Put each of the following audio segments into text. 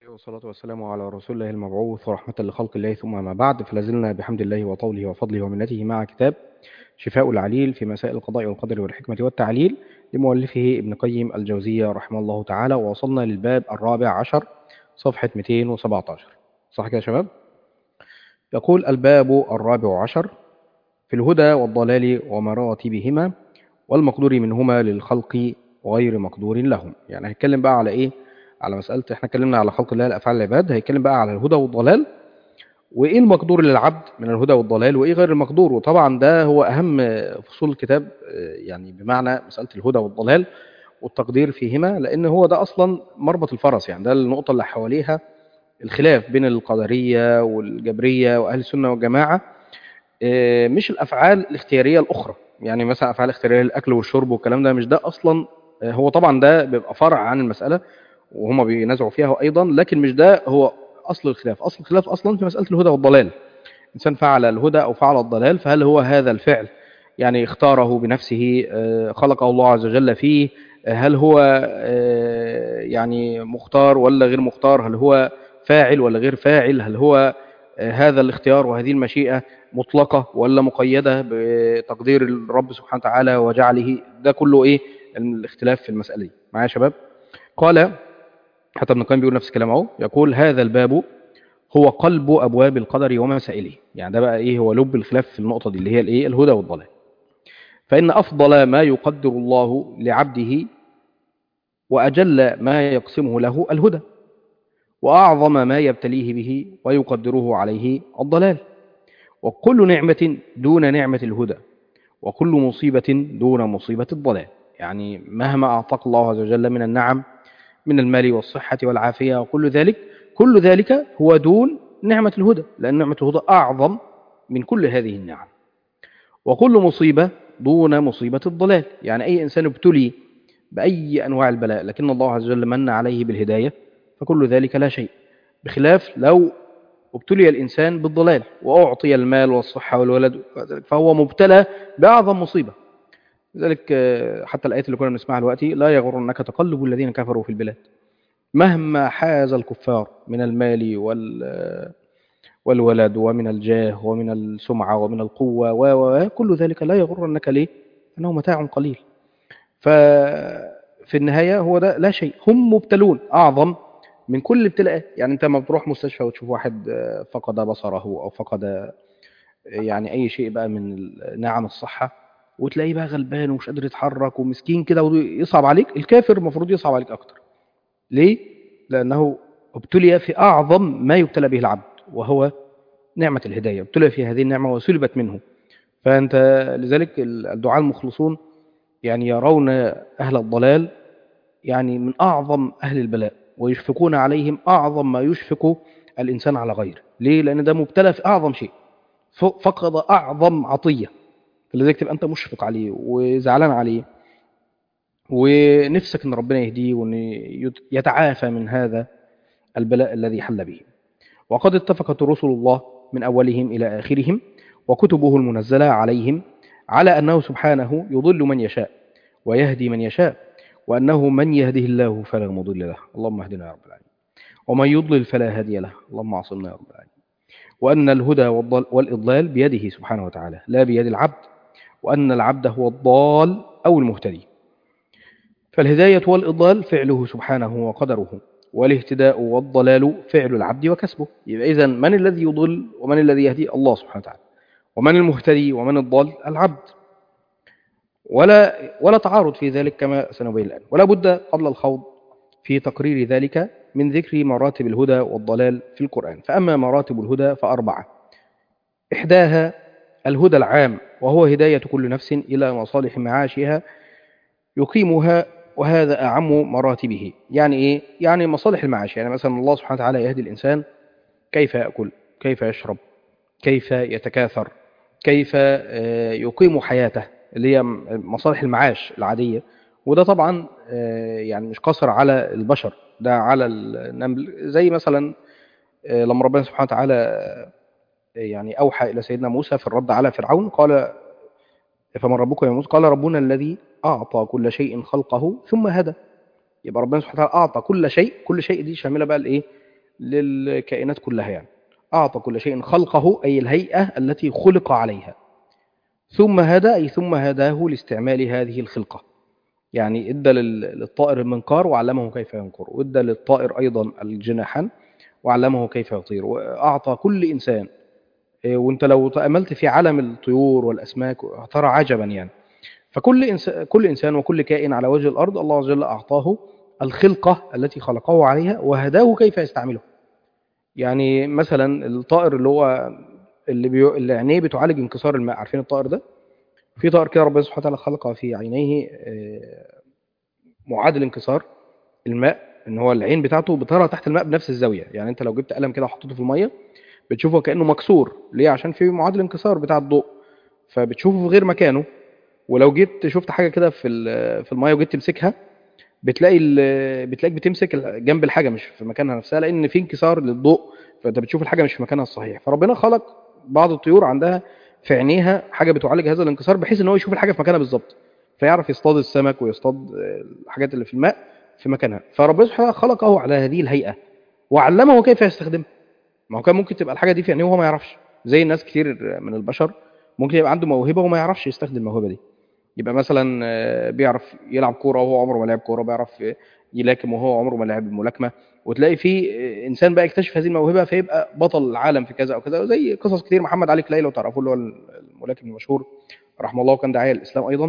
والصلاة والسلام على رسول الله المبعوث ورحمة لخلق الله ثم ما بعد فلازلنا بحمد الله وطوله وفضله ومنته مع كتاب شفاء العليل في مسائل القضاء والقدر والحكمة والتعليل لمؤلفه ابن قيم الجوزية رحمه الله تعالى ووصلنا للباب الرابع عشر صفحة 217 صح كده يا شباب؟ يقول الباب الرابع عشر في الهدى والضلال ومراتبهما والمقدور منهما للخلق وغير مقدور لهم يعني هنتكلم بقى على ايه على مسألة احنا اتكلمنا على خلق الله الأفعال العباد هيتكلم بقى على الهدى والضلال وايه المقدور للعبد من الهدى والضلال وايه غير المقدور وطبعا ده هو اهم فصول الكتاب يعني بمعنى مسألة الهدى والضلال والتقدير فيهما لان هو ده اصلا مربط الفرس يعني ده النقطة اللي حواليها الخلاف بين القدرية والجبرية واهل السنة والجماعة مش الافعال الاختيارية الاخرى يعني مثلا افعال اختيارية الاكل والشرب والكلام ده مش ده اصلا هو طبعا ده بيبقى فرع عن المسألة وهم بينازعوا فيها ايضا لكن مش ده هو اصل الخلاف اصل الخلاف اصلا في مساله الهدى والضلال انسان فعل الهدى او فعل الضلال فهل هو هذا الفعل يعني اختاره بنفسه خلقه الله عز وجل فيه هل هو يعني مختار ولا غير مختار هل هو فاعل ولا غير فاعل هل هو هذا الاختيار وهذه المشيئه مطلقه ولا مقيده بتقدير الرب سبحانه وتعالى وجعله ده كله ايه الاختلاف في المساله دي معايا يا شباب قال حتى ابن القيم بيقول نفس الكلام اهو يقول هذا الباب هو قلب ابواب القدر ومسائله يعني ده بقى ايه هو لب الخلاف في النقطه دي اللي هي الايه الهدى والضلال فان افضل ما يقدر الله لعبده واجل ما يقسمه له الهدى واعظم ما يبتليه به ويقدره عليه الضلال وكل نعمه دون نعمه الهدى وكل مصيبه دون مصيبه الضلال يعني مهما اعطاك الله عز وجل من النعم من المال والصحة والعافية وكل ذلك كل ذلك هو دون نعمة الهدى لأن نعمة الهدى أعظم من كل هذه النعم وكل مصيبة دون مصيبة الضلال يعني أي إنسان ابتلي بأي أنواع البلاء لكن الله عز وجل من عليه بالهداية فكل ذلك لا شيء بخلاف لو ابتلي الإنسان بالضلال وأعطي المال والصحة والولد فهو مبتلى بأعظم مصيبة لذلك حتى الآيات اللي كنا بنسمعها دلوقتي لا يغرنك تقلب الذين كفروا في البلاد مهما حاز الكفار من المال وال والولد ومن الجاه ومن السمعة ومن القوة و كل ذلك لا يغرنك ليه؟ أنه متاع قليل ففي النهاية هو ده لا شيء هم مبتلون أعظم من كل الابتلاءات يعني أنت ما بتروح مستشفى وتشوف واحد فقد بصره أو فقد يعني أي شيء بقى من نعم الصحة وتلاقيه بقى غلبان ومش قادر يتحرك ومسكين كده ويصعب عليك الكافر المفروض يصعب عليك اكتر ليه لانه ابتلي في اعظم ما يبتلى به العبد وهو نعمه الهدايه ابتلي في هذه النعمه وسلبت منه فانت لذلك الدعاء المخلصون يعني يرون اهل الضلال يعني من اعظم اهل البلاء ويشفقون عليهم اعظم ما يشفق الانسان على غيره ليه لان ده مبتلى في اعظم شيء فقد اعظم عطيه فلذلك تبقى انت مشفق عليه وزعلان عليه ونفسك ان ربنا يهديه وان يتعافى من هذا البلاء الذي حل به وقد اتفقت رسل الله من اولهم الى اخرهم وكتبه المنزله عليهم على انه سبحانه يضل من يشاء ويهدي من يشاء وانه من يهده الله فلا مضل له اللهم اهدنا يا رب العالمين ومن يضلل فلا هادي له اللهم اعصمنا يا رب العالمين وان الهدى والاضلال بيده سبحانه وتعالى لا بيد العبد وأن العبد هو الضال أو المهتدي فالهداية والإضلال فعله سبحانه وقدره والاهتداء والضلال فعل العبد وكسبه يبقى إذن من الذي يضل ومن الذي يهدي الله سبحانه وتعالى ومن المهتدي ومن الضال العبد ولا ولا تعارض في ذلك كما سنبين الآن ولا بد قبل الخوض في تقرير ذلك من ذكر مراتب الهدى والضلال في القرآن فأما مراتب الهدى فأربعة إحداها الهدى العام وهو هداية كل نفس إلى مصالح معاشها يقيمها وهذا أعم مراتبه يعني إيه؟ يعني مصالح المعاش يعني مثلا الله سبحانه وتعالى يهدي الإنسان كيف يأكل كيف يشرب كيف يتكاثر كيف يقيم حياته اللي هي مصالح المعاش العادية وده طبعا يعني مش قصر على البشر ده على النمل زي مثلا لما ربنا سبحانه وتعالى يعني أوحى إلى سيدنا موسى في الرد على فرعون قال فمن ربكم يا موسى قال ربنا الذي أعطى كل شيء خلقه ثم هدى يبقى ربنا سبحانه وتعالى أعطى كل شيء كل شيء دي شاملة بقى الإيه للكائنات كلها يعني أعطى كل شيء خلقه أي الهيئة التي خلق عليها ثم هدى أي ثم هداه لاستعمال هذه الخلقة يعني ادى لل- للطائر المنقار وعلمه كيف ينقر وادى للطائر أيضا الجناحان وعلمه كيف يطير وأعطى كل إنسان إيه، وانت لو تأملت في عالم الطيور والأسماك ترى عجبا يعني فكل إنسان, كل إنسان وكل كائن على وجه الأرض الله عز وجل أعطاه الخلقة التي خلقه عليها وهداه كيف يستعمله يعني مثلا الطائر اللي هو اللي, بيو... اللي عينيه بتعالج انكسار الماء عارفين الطائر ده في طائر كده ربنا سبحانه وتعالى خلق في عينيه آه، معادل انكسار الماء ان هو العين بتاعته بترى تحت الماء بنفس الزاويه يعني انت لو جبت قلم كده وحطيته في الميه بتشوفه كانه مكسور ليه عشان في معادل انكسار بتاع الضوء فبتشوفه في غير مكانه ولو جيت شفت حاجه كده في ال- في الميه وجيت تمسكها بتلاقي ال- بتلاقيك بتمسك ال- جنب الحاجه مش في مكانها نفسها لان في انكسار للضوء فانت بتشوف الحاجه مش في مكانها الصحيح فربنا خلق بعض الطيور عندها في عينيها حاجه بتعالج هذا الانكسار بحيث ان هو يشوف الحاجه في مكانها بالظبط فيعرف يصطاد السمك ويصطاد آه، الحاجات اللي في الماء في مكانها فربنا سبحانه وتعالى خلقه على هذه الهيئه وعلمه كيف يستخدمها ما هو كان ممكن تبقى الحاجه دي في عينيه وهو ما يعرفش زي الناس كتير من البشر ممكن يبقى عنده موهبه وما يعرفش يستخدم الموهبه دي يبقى مثلا آه، بيعرف يلعب كوره وهو عمره ما لعب كوره بيعرف آه، يلاكم وهو عمره ما لعب الملاكمه وتلاقي في آه، انسان بقى يكتشف هذه الموهبه فيبقى بطل العالم في كذا او كذا زي قصص كتير محمد علي كلاي لو تعرفوه اللي هو الملاكم المشهور رحمه الله وكان داعيه للاسلام ايضا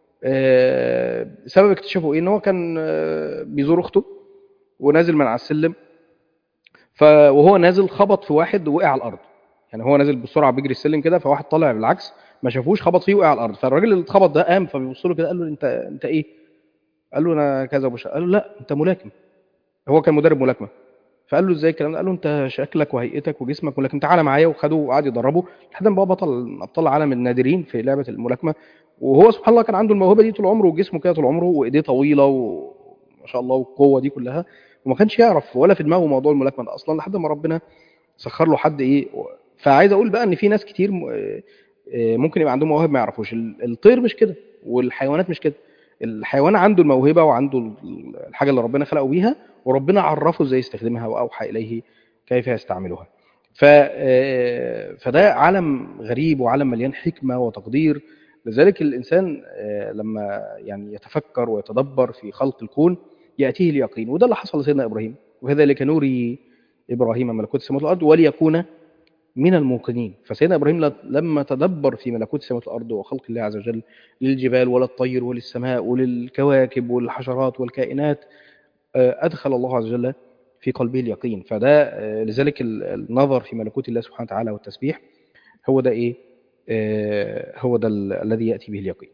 آه، سبب اكتشافه ايه ان هو كان آه، بيزور اخته ونازل من على السلم ف وهو نازل خبط في واحد ووقع على الارض يعني هو نازل بسرعه بيجري السلم كده فواحد طالع بالعكس ما شافوش خبط فيه وقع على الارض فالراجل اللي اتخبط ده قام فبيبص له كده قال له انت انت ايه قال له انا كذا وبش قال له لا انت ملاكم هو كان مدرب ملاكمه فقال له ازاي الكلام ده قال له انت شكلك وهيئتك وجسمك ملاكم تعالى معايا وخده وقعد يدربه لحد ما بقى بطل من ابطال العالم النادرين في لعبه الملاكمه وهو سبحان الله كان عنده الموهبه دي طول عمره وجسمه كده طول عمره وايديه طويله وما شاء الله والقوه دي كلها وما كانش يعرف ولا في دماغه موضوع الملاكمه ده اصلا لحد ما ربنا سخر له حد ايه فعايز اقول بقى ان في ناس كتير م- آه، آه، ممكن يبقى عندهم مواهب ما يعرفوش ال- الطير مش كده والحيوانات مش كده الحيوان عنده الموهبه وعنده ال- الحاجه اللي ربنا خلقه بيها وربنا عرفه ازاي يستخدمها واوحى اليه كيف يستعملها ف آه، فده عالم غريب وعالم مليان حكمه وتقدير لذلك الانسان آه، لما يعني يتفكر ويتدبر في خلق الكون ياتيه اليقين وده اللي حصل لسيدنا ابراهيم وكذلك نوري ابراهيم ملكوت السماوات والارض وليكون من الموقنين فسيدنا ابراهيم ل- لما تدبر في ملكوت السماوات والارض وخلق الله عز وجل للجبال وللطير وللسماء وللكواكب والحشرات والكائنات آه، ادخل الله عز وجل في قلبه اليقين فده آه، لذلك ال- النظر في ملكوت الله سبحانه وتعالى والتسبيح هو ده ايه آه، هو ده ال- الذي ياتي به اليقين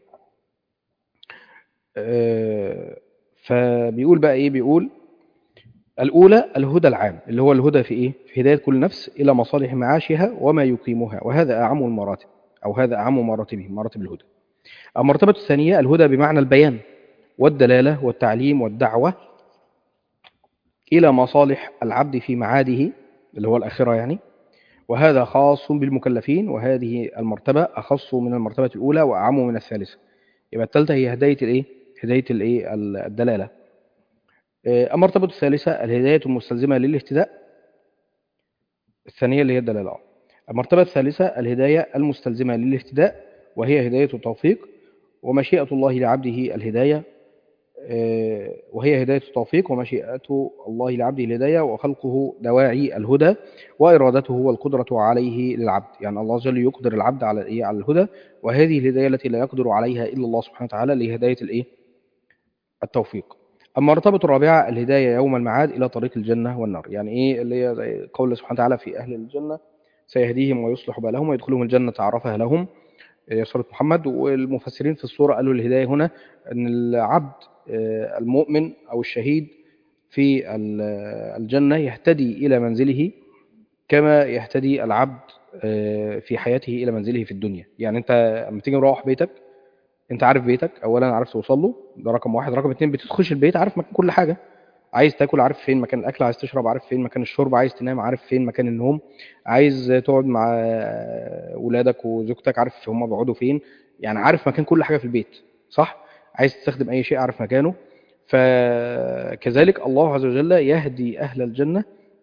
آه، فبيقول بقى ايه بيقول الأولى الهدى العام اللي هو الهدى في إيه؟ في هداية كل نفس إلى مصالح معاشها وما يقيمها وهذا أعم المراتب أو هذا أعم مراتبه مراتب الهدى المرتبة الثانية الهدى بمعنى البيان والدلالة والتعليم والدعوة إلى مصالح العبد في معاده اللي هو الآخرة يعني وهذا خاص بالمكلفين وهذه المرتبة أخص من المرتبة الأولى وأعم من الثالثة يبقى الثالثة هي هداية الإيه؟ هداية الإيه؟ الدلالة آه، المرتبة الثالثة الهداية المستلزمة للاهتداء الثانية اللي هي الدلالة آه. المرتبة الثالثة الهداية المستلزمة للاهتداء وهي هداية التوفيق ومشيئة الله لعبده الهداية آه، وهي هداية التوفيق ومشيئة الله لعبده الهداية وخلقه دواعي الهدى وإرادته والقدرة عليه للعبد يعني الله عز وجل يقدر العبد على الإيه على الهدى وهذه الهداية التي لا يقدر عليها إلا الله سبحانه وتعالى لهداية الإيه التوفيق المرتبة الرابعة الهداية يوم المعاد إلى طريق الجنة والنار يعني إيه اللي هي زي قول الله سبحانه وتعالى في أهل الجنة سيهديهم ويصلح بالهم ويدخلهم الجنة عرفها لهم يا سورة محمد والمفسرين في السورة قالوا الهداية هنا أن العبد آه، المؤمن أو الشهيد في ال- الجنة يهتدي إلى منزله كما يهتدي العبد آه، في حياته إلى منزله في الدنيا يعني أنت لما تيجي مروح بيتك انت عارف بيتك اولا عارف توصل له ده رقم واحد رقم اتنين بتخش البيت عارف مكان كل حاجه عايز تاكل عارف فين مكان الاكل عايز تشرب عارف فين مكان الشرب عايز تنام عارف فين مكان النوم عايز تقعد مع ولادك وزوجتك عارف هم بيقعدوا فين يعني عارف مكان كل حاجه في البيت صح عايز تستخدم اي شيء عارف مكانه فكذلك الله عز وجل يهدي اهل الجنه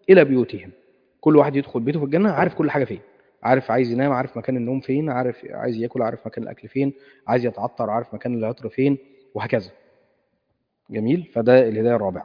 إلى بيوتهم كل واحد يدخل بيته في الجنة عارف كل حاجة فين عارف عايز ينام عارف مكان النوم فين عارف عايز ياكل عارف مكان الأكل فين عايز يتعطر عارف مكان العطر فين وهكذا جميل فده الهداية الرابعة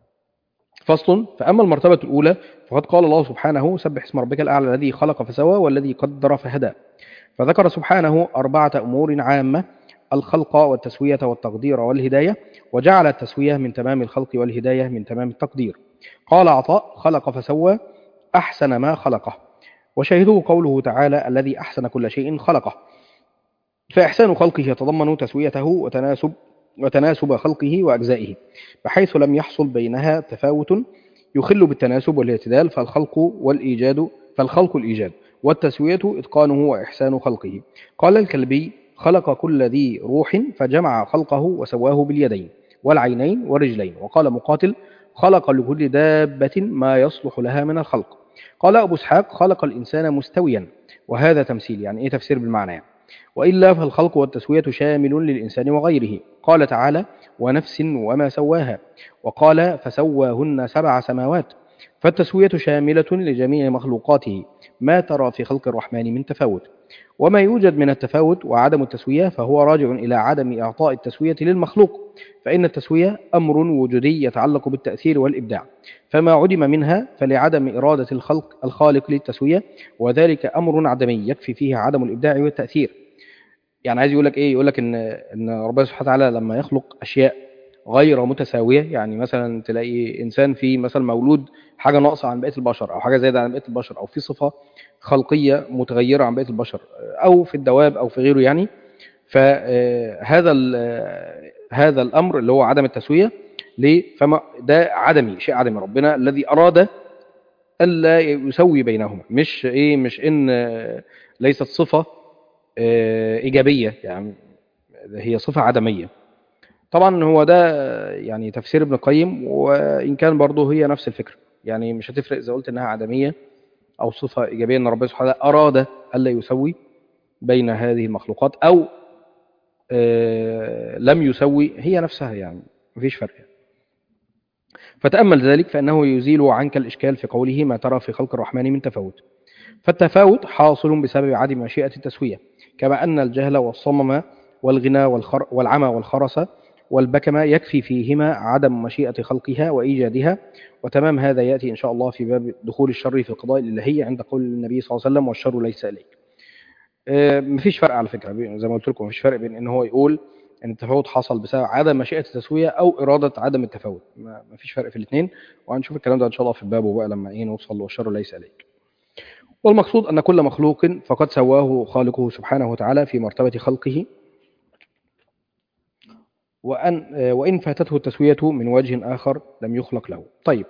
فصل فأما المرتبة الأولى فقد قال الله سبحانه سبح اسم ربك الأعلى الذي خلق فسوى والذي قدر فهدى فذكر سبحانه أربعة أمور عامة الخلق والتسوية والتقدير والهداية وجعل التسوية من تمام الخلق والهداية من تمام التقدير قال عطاء خلق فسوى أحسن ما خلقه وشاهده قوله تعالى الذي أحسن كل شيء خلقه فإحسان خلقه يتضمن تسويته وتناسب وتناسب خلقه وأجزائه بحيث لم يحصل بينها تفاوت يخل بالتناسب والاعتدال فالخلق والإيجاد فالخلق الإيجاد والتسوية إتقانه وإحسان خلقه قال الكلبي خلق كل ذي روح فجمع خلقه وسواه باليدين والعينين والرجلين وقال مقاتل خلق لكل دابة ما يصلح لها من الخلق قال أبو اسحاق خلق الإنسان مستويا وهذا تمثيل يعني إيه تفسير بالمعنى يعني. وإلا فالخلق والتسوية شامل للإنسان وغيره قال تعالى ونفس وما سواها وقال فسواهن سبع سماوات فالتسوية شاملة لجميع مخلوقاته ما ترى في خلق الرحمن من تفاوت وما يوجد من التفاوت وعدم التسوية فهو راجع إلى عدم إعطاء التسوية للمخلوق فإن التسوية أمر وجودي يتعلق بالتأثير والإبداع فما عدم منها فلعدم إرادة الخلق الخالق للتسوية وذلك أمر عدمي يكفي فيه عدم الإبداع والتأثير يعني عايز يقول لك إيه يقول لك إن إن ربنا سبحانه وتعالى لما يخلق أشياء غير متساوية يعني مثلا تلاقي إنسان في مثلا مولود حاجة ناقصة عن بقية البشر أو حاجة زايدة عن بقية البشر أو في صفة خلقية متغيرة عن بقية البشر أو في الدواب أو في غيره يعني فهذا هذا الأمر اللي هو عدم التسوية ليه؟ فما ده عدمي شيء عدمي ربنا الذي أراد ألا يسوي بينهما مش إيه مش إن ليست صفة إيجابية يعني هي صفة عدمية طبعا هو ده يعني تفسير ابن القيم وإن كان برضه هي نفس الفكرة يعني مش هتفرق إذا قلت إنها عدمية أو صفة إيجابية إن ربنا سبحانه وتعالى أراد ألا يسوي بين هذه المخلوقات أو لم يسوي هي نفسها يعني مفيش فرق فتأمل ذلك فإنه يزيل عنك الإشكال في قوله ما ترى في خلق الرحمن من تفاوت فالتفاوت حاصل بسبب عدم مشيئة التسوية كما أن الجهل والصمم والغنى والخر والعمى والخرس والبكم يكفي فيهما عدم مشيئة خلقها وإيجادها وتمام هذا يأتي إن شاء الله في باب دخول الشر في القضاء الإلهي عند قول النبي صلى الله عليه وسلم والشر ليس إليك مفيش فرق على فكرة زي ما قلت لكم مفيش فرق بين ان هو يقول ان التفاوت حصل بسبب عدم مشيئة التسوية او ارادة عدم التفاوت مفيش فرق في الاثنين وهنشوف الكلام ده ان شاء الله في الباب بقى لما ايه نوصل والشر ليس عليك والمقصود ان كل مخلوق فقد سواه خالقه سبحانه وتعالى في مرتبة خلقه وأن وإن فاتته التسوية من وجه آخر لم يخلق له طيب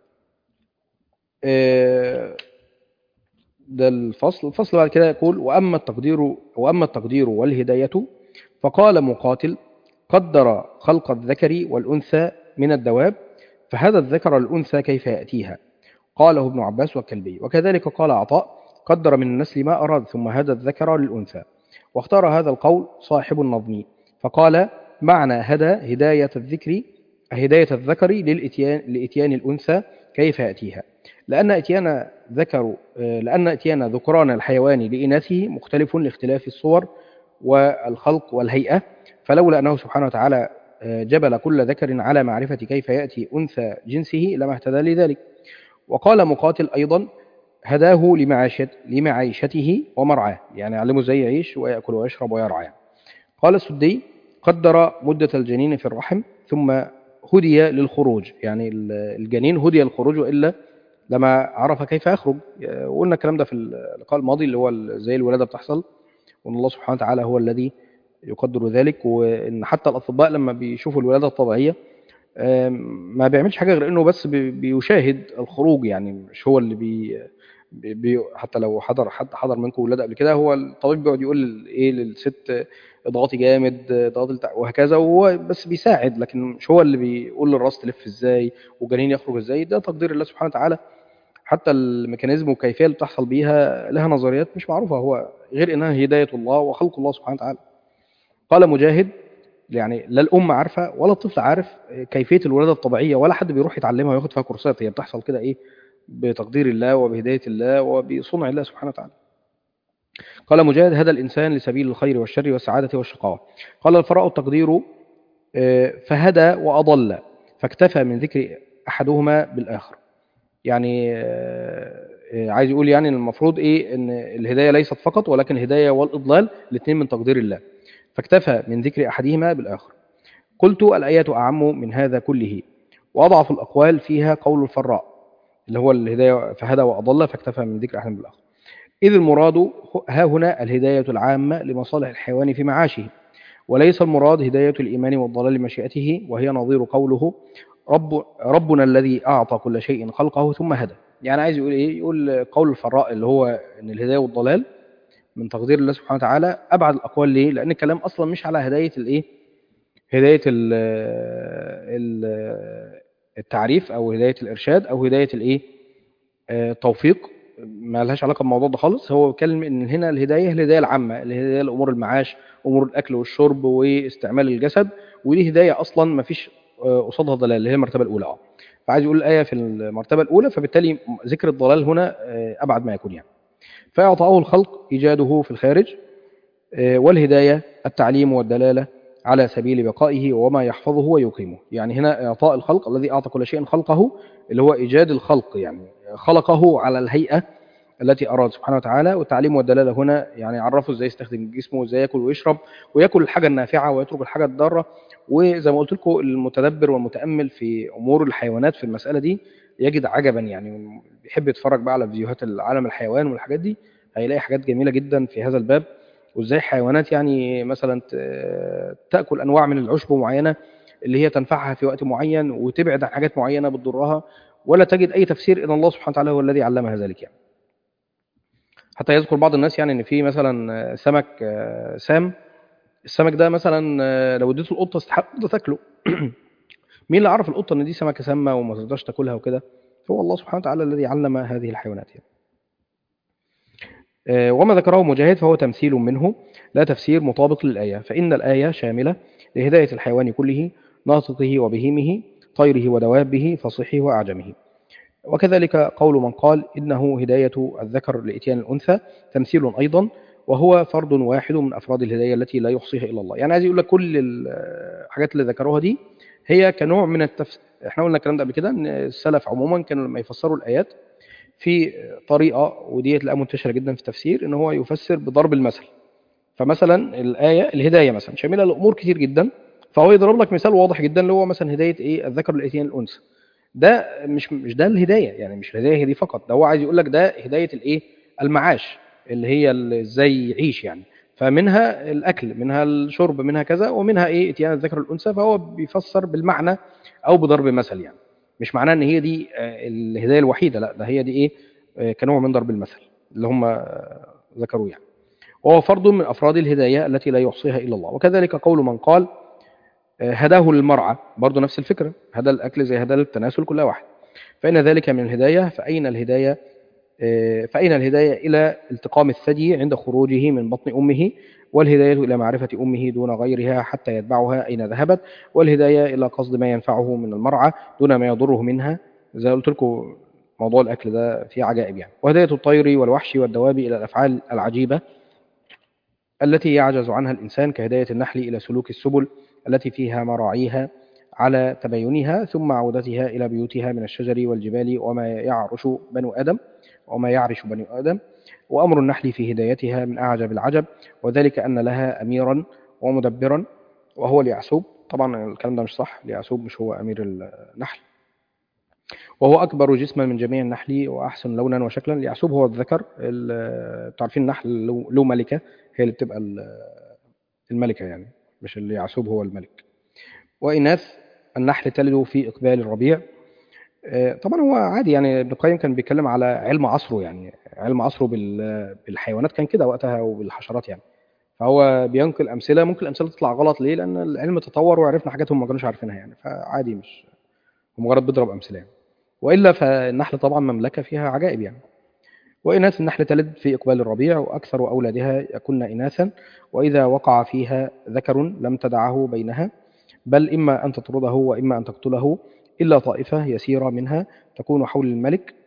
ده الفصل الفصل بعد كده يقول وأما التقدير وأما التقدير والهداية فقال مقاتل قدر خلق الذكر والأنثى من الدواب فهذا الذكر الأنثى كيف يأتيها قاله ابن عباس والكلبي وكذلك قال عطاء قدر من النسل ما أراد ثم هذا الذكر للأنثى واختار هذا القول صاحب النظم فقال معنى هدى هداية الذكر هداية الذكر للإتيان, لإتيان الأنثى كيف يأتيها لأن إتيان ذكر لأن إتيان ذكران الحيوان لإناثه مختلف لاختلاف الصور والخلق والهيئة فلولا أنه سبحانه وتعالى جبل كل ذكر على معرفة كيف يأتي أنثى جنسه لما اهتدى لذلك وقال مقاتل أيضا هداه لمعاشت لمعيشته ومرعاه يعني علمه ازاي يعيش ويأكل ويشرب ويرعى قال السدي قدر مدة الجنين في الرحم ثم هدي للخروج يعني الجنين هدي للخروج وإلا لما عرف كيف يخرج وقلنا الكلام ده في اللقاء الماضي اللي هو زي الولادة بتحصل وأن الله سبحانه وتعالى هو الذي يقدر ذلك وإن حتى الأطباء لما بيشوفوا الولادة الطبيعية ما بيعملش حاجة غير إنه بس بيشاهد الخروج يعني مش هو اللي بي, بي حتى لو حضر حد حضر منكم ولادة قبل كده هو الطبيب بيقعد يقول ايه للست اضغطي جامد اضغطي وهكذا وهو بس بيساعد لكن مش هو اللي بيقول للراس تلف ازاي والجنين يخرج ازاي ده تقدير الله سبحانه وتعالى حتى الميكانيزم والكيفيه اللي بتحصل بيها لها نظريات مش معروفه هو غير انها هدايه الله وخلق الله سبحانه وتعالى قال مجاهد يعني لا الام عارفه ولا الطفل عارف كيفيه الولاده الطبيعيه ولا حد بيروح يتعلمها وياخد فيها كورسات هي بتحصل كده ايه بتقدير الله وبهداية الله وبصنع الله سبحانه وتعالى قال مجاهد هدى الإنسان لسبيل الخير والشر والسعادة والشقاوة قال الفراء التقدير آه، فهدى وأضل فاكتفى من ذكر أحدهما بالآخر يعني آه، آه، عايز يقول يعني إن المفروض إيه أن الهداية ليست فقط ولكن الهداية والإضلال الاثنين من تقدير الله فاكتفى من ذكر أحدهما بالآخر قلت الآيات أعم من هذا كله وأضعف الأقوال فيها قول الفراء اللي هو الهداية فهدى وأضل فاكتفى من ذكر أحدهما بالآخر إذ المراد ها هنا الهداية العامة لمصالح الحيوان في معاشه وليس المراد هداية الإيمان والضلال لمشيئته وهي نظير قوله رب ربنا الذي أعطى كل شيء خلقه ثم هدى يعني عايز يقول إيه يقول قول الفراء اللي هو أن الهداية والضلال من تقدير الله سبحانه وتعالى أبعد الأقوال ليه لأن الكلام أصلا مش على هداية الإيه هداية ال ال التعريف أو هداية الإرشاد أو هداية الإيه آه، التوفيق ما لهاش علاقة بالموضوع ده خالص هو بيتكلم ان هنا الهداية الهداية العامة الهداية لأمور المعاش أمور الأكل والشرب واستعمال الجسد ودي هداية أصلا ما فيش آه، قصادها ضلال اللي هي المرتبة الأولى اه فعايز يقول الآية في المرتبة الأولى فبالتالي ذكر الضلال هنا آه، أبعد ما يكون يعني فأعطاه الخلق إيجاده في الخارج آه، والهداية التعليم والدلالة على سبيل بقائه وما يحفظه ويقيمه يعني هنا إعطاء الخلق الذي أعطى كل شيء خلقه اللي هو إيجاد الخلق يعني خلقه على الهيئة التي أراد سبحانه وتعالى والتعليم والدلالة هنا يعني عرفه ازاي يستخدم جسمه وازاي ياكل ويشرب وياكل الحاجة النافعة ويترك الحاجة الضارة وزي ما قلت لكم المتدبر والمتأمل في أمور الحيوانات في المسألة دي يجد عجبا يعني بيحب يتفرج بقى على فيديوهات العالم الحيوان والحاجات دي هيلاقي حاجات جميلة جدا في هذا الباب وازاي حيوانات يعني مثلا ت- تأكل أنواع من العشب معينة اللي هي تنفعها في وقت معين وتبعد عن حاجات معينة بتضرها ولا تجد أي تفسير إن الله سبحانه وتعالى هو الذي علمها ذلك يعني حتى يذكر بعض الناس يعني ان في مثلا سمك آه، سام السمك ده مثلا آه، لو اديته القطه استحق القطه تاكله مين اللي عرف القطه ان دي سمكه سامه وما تقدرش تاكلها وكده هو الله سبحانه وتعالى الذي علم هذه الحيوانات يعني. آه، وما ذكره مجاهد فهو تمثيل منه لا تفسير مطابق للآية فإن الآية شاملة لهداية الحيوان كله ناطقه وبهيمه طيره ودوابه فصيحه وأعجمه وكذلك قول من قال إنه هداية الذكر لإتيان الأنثى تمثيل أيضا وهو فرد واحد من أفراد الهداية التي لا يحصيها إلا الله يعني عايز يقول لك كل الحاجات اللي ذكروها دي هي كنوع من التفسير احنا قلنا الكلام ده قبل كده ان السلف عموما كانوا لما يفسروا الآيات في طريقة ودي تلاقيها منتشرة جدا في التفسير ان هو يفسر بضرب المثل فمثلا الآية الهداية مثلا شاملة لأمور كتير جدا فهو يضرب لك مثال واضح جدا اللي هو مثلا هداية ايه الذكر لإتيان الأنثى ده مش مش ده الهداية يعني مش الهداية هي دي فقط ده هو عايز يقول لك ده هداية الايه المعاش اللي هي ال- ازاي يعيش يعني فمنها الأكل منها الشرب منها كذا ومنها ايه اتيان الذكر الأنثى فهو بيفسر بالمعنى أو بضرب مثل يعني مش معناه ان هي دي آه، الهداية الوحيدة لا ده هي دي ايه آه، كنوع من ضرب المثل اللي هم آه، ذكروه يعني وهو فرد من أفراد الهداية التي لا يحصيها إلا الله وكذلك قول من قال آه، هداه للمرعى برضه نفس الفكرة هدى الأكل زي هدى التناسل كلها واحد فإن ذلك من الهداية فأين الهداية آه، فأين الهداية إلى التقام الثدي عند خروجه من بطن أمه والهداية إلى معرفة أمه دون غيرها حتى يتبعها أين ذهبت والهداية إلى قصد ما ينفعه من المرعى دون ما يضره منها زي ما قلت لكم موضوع الأكل ده فيه عجائب يعني وهداية الطير والوحش والدواب إلى الأفعال العجيبة التي يعجز عنها الإنسان كهداية النحل إلى سلوك السبل التي فيها مراعيها على تباينها ثم عودتها إلى بيوتها من الشجر والجبال وما يعرش بنو آدم وما يعرش بنو آدم وأمر النحل في هدايتها من أعجب العجب وذلك أن لها أميرا ومدبرا وهو اليعسوب طبعا الكلام ده مش صح اليعسوب مش هو أمير النحل وهو أكبر جسما من جميع النحل وأحسن لونا وشكلا اليعسوب هو الذكر ال- تعرفين النحل له له ملكة هي اللي بتبقى ال- الملكة يعني مش اللي يعسوب هو الملك وإناث النحل تلد في إقبال الربيع آه، طبعا هو عادي يعني ابن القيم كان بيتكلم على علم عصره يعني علم عصره بال- بالحيوانات كان كده وقتها وبالحشرات يعني فهو بينقل أمثلة ممكن الأمثلة تطلع غلط ليه لأن العلم تطور وعرفنا حاجات هم ما كانوش عارفينها يعني فعادي مش هو مجرد بيضرب أمثلة يعني. وإلا فالنحل طبعا مملكة فيها عجائب يعني وإناث النحل تلد في إقبال الربيع وأكثر أولادها يكن إناثا وإذا وقع فيها ذكر لم تدعه بينها بل إما أن تطرده وإما أن تقتله إلا طائفة يسيرة منها تكون حول الملك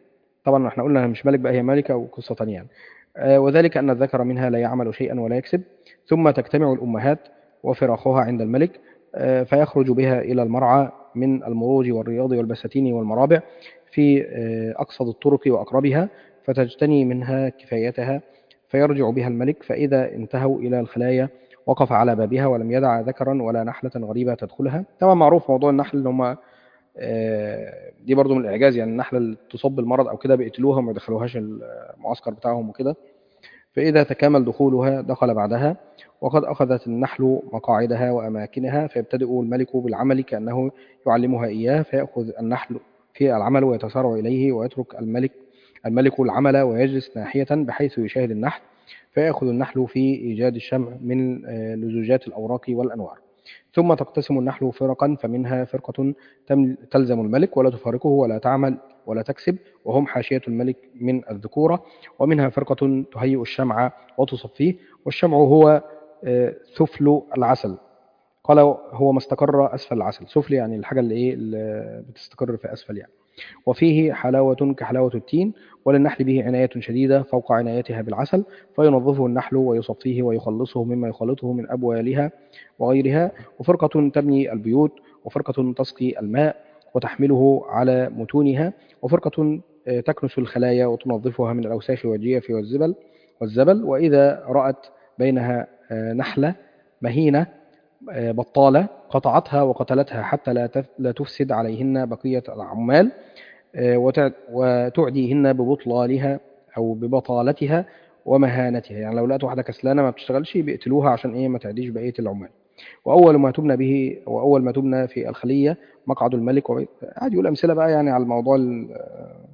طبعا احنا قلنا مش ملك بقى هي ملكة وقصة تانية يعني. آه، وذلك أن الذكر منها لا يعمل شيئا ولا يكسب ثم تجتمع الأمهات وفراخها عند الملك آه، فيخرج بها إلى المرعى من المروج والرياض والبساتين والمرابع في آه، أقصد الطرق وأقربها فتجتني منها كفايتها فيرجع بها الملك فإذا انتهوا إلى الخلايا وقف على بابها ولم يدع ذكرا ولا نحلة غريبة تدخلها طبعا معروف موضوع النحل اللي هم آه، دي برضو من الإعجاز يعني النحلة اللي تصاب بالمرض أو كده بيقتلوها وما يدخلوهاش المعسكر بتاعهم وكده فإذا تكامل دخولها دخل بعدها وقد أخذت النحل مقاعدها وأماكنها فيبتدئ الملك بالعمل كأنه يعلمها إياه فيأخذ النحل في العمل ويتسارع إليه ويترك الملك الملك العمل ويجلس ناحية بحيث يشاهد النحل فيأخذ النحل في إيجاد الشمع من آه، لزوجات الأوراق والأنوار ثم تقتسم النحل فرقا فمنها فرقة تم- تلزم الملك ولا تفارقه ولا تعمل ولا تكسب وهم حاشية الملك من الذكورة ومنها فرقة تهيئ الشمع وتصفيه والشمع هو آه، سفل العسل قال هو ما استقر أسفل العسل سفل يعني الحاجة اللي إيه اللي بتستقر في أسفل يعني وفيه حلاوة كحلاوة التين وللنحل به عناية شديدة فوق عنايتها بالعسل فينظفه النحل ويصفيه ويخلصه مما يخلطه من أبوالها وغيرها وفرقة تبني البيوت وفرقة تسقي الماء وتحمله على متونها وفرقة آه، تكنس الخلايا وتنظفها من الأوساخ والجيف والزبل والزبل وإذا رأت بينها آه، نحلة مهينة آه، بطالة قطعتها وقتلتها حتى لا تف- لا تفسد عليهن بقية العمال آه، وتع- وتعديهن ببطلالها أو ببطالتها ومهانتها يعني لو لقت واحدة كسلانة ما بتشتغلش بيقتلوها عشان إيه ما تعديش بقية العمال وأول ما تبنى به وأول ما تبنى في الخلية مقعد الملك وبيت قاعد يقول أمثلة بقى يعني على الموضوع ال- آه،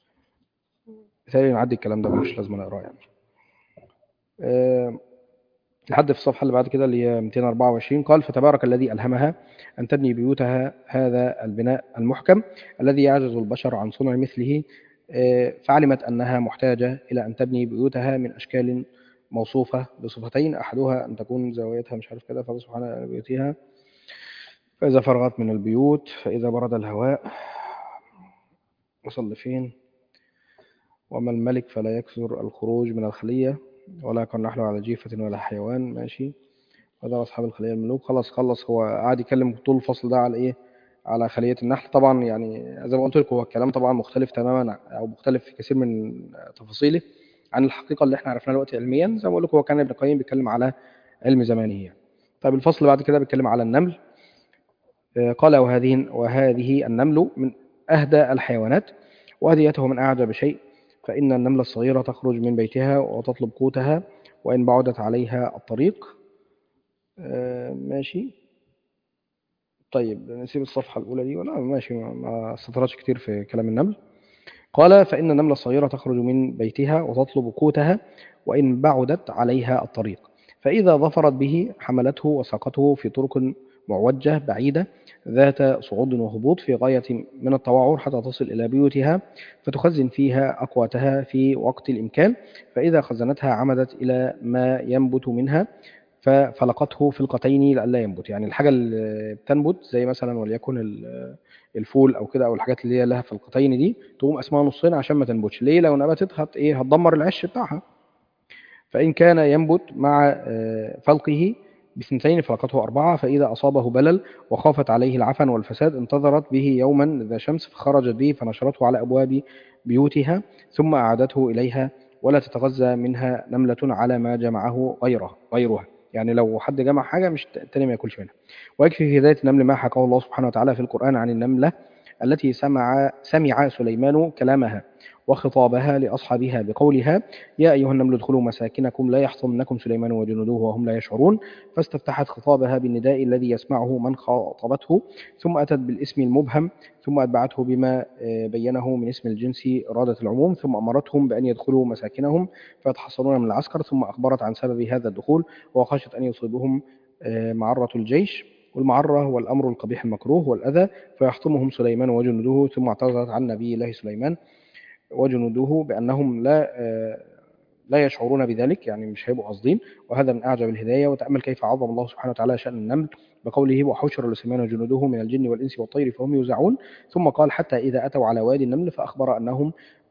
مثالي نعدي الكلام ده مش لازم نقراه يعني آه، لحد في الصفحة اللي بعد كده اللي هي 224 قال فتبارك الذي ألهمها أن تبني بيوتها هذا البناء المحكم الذي يعجز البشر عن صنع مثله آه، فعلمت أنها محتاجة إلى أن تبني بيوتها من أشكال موصوفة بصفتين أحدها أن تكون زاويتها مش عارف كده فالله سبحانه وتعالى بيوتها فإذا فرغت من البيوت فإذا برد الهواء وصل لفين وما الملك فلا يكثر الخروج من الخلية ولا كان نحل على جيفة ولا حيوان ماشي هذا أصحاب الخلية الملوك خلاص خلص هو قاعد يتكلم طول الفصل ده على إيه على خلية النحل طبعا يعني زي ما قلت لكم هو الكلام طبعا مختلف تماما أو مختلف في كثير من تفاصيله عن الحقيقة اللي احنا عرفناها دلوقتي علميا زي ما بقول لكم هو كان ابن القيم بيتكلم على علم زمانه يعني طيب الفصل اللي بعد كده بيتكلم على النمل آه، قال وهذه وهذه النمل من أهدى الحيوانات وهديته من أعجب شيء فإن النملة الصغيرة تخرج من بيتها وتطلب قوتها وإن بعدت عليها الطريق آه، ماشي طيب نسيب الصفحة الأولى دي ولا ماشي ما- ما استطردش كتير في كلام النمل قال فإن النملة الصغيرة تخرج من بيتها وتطلب قوتها وإن بعدت عليها الطريق فإذا ظفرت به حملته وساقته في طرق معوجة بعيدة ذات صعود وهبوط في غاية من التوعر حتى تصل إلى بيوتها فتخزن فيها أقواتها في وقت الإمكان فإذا خزنتها عمدت إلى ما ينبت منها ففلقته فلقتين لئلا ينبت يعني الحاجة اللي بتنبت زي مثلا وليكن ال- الفول أو كده أو الحاجات اللي هي لها فلقتين دي تقوم قسمها نصين عشان ما تنبتش ليه لو نبتت هت إيه هتدمر العش بتاعها فإن كان ينبت مع آه، فلقه باثنتين فلقته أربعة فإذا أصابه بلل وخافت عليه العفن والفساد انتظرت به يوما ذا شمس فخرجت به فنشرته على أبواب بيوتها ثم أعادته إليها ولا تتغذى منها نملة على ما جمعه غيرها غيرها يعني لو حد جمع حاجة مش التاني ما ياكلش منها ويكفي في هداية النمل ما حكاه الله سبحانه وتعالى في القرآن عن النملة التي سمع سمع سليمان كلامها وخطابها لأصحابها بقولها يا أيها النمل ادخلوا مساكنكم لا يحطمنكم سليمان وجنوده وهم لا يشعرون فاستفتحت خطابها بالنداء الذي يسمعه من خاطبته ثم أتت بالاسم المبهم ثم أتبعته بما آه، بينه من اسم الجنس إرادة العموم ثم أمرتهم بأن يدخلوا مساكنهم فيتحصنون من العسكر ثم أخبرت عن سبب هذا الدخول وخشت أن يصيبهم آه، معرة الجيش والمعرة هو الأمر القبيح المكروه والأذى فيحطمهم سليمان وجنوده ثم اعتذرت عن نبي الله سليمان وجنوده بأنهم لا آه، لا يشعرون بذلك يعني مش هيبقوا قاصدين وهذا من أعجب الهداية وتأمل كيف عظم الله سبحانه وتعالى شأن النمل بقوله وحشر لسليمان وجنوده من الجن والإنس والطير فهم يوزعون ثم قال حتى إذا أتوا على وادي النمل فأخبر أنهم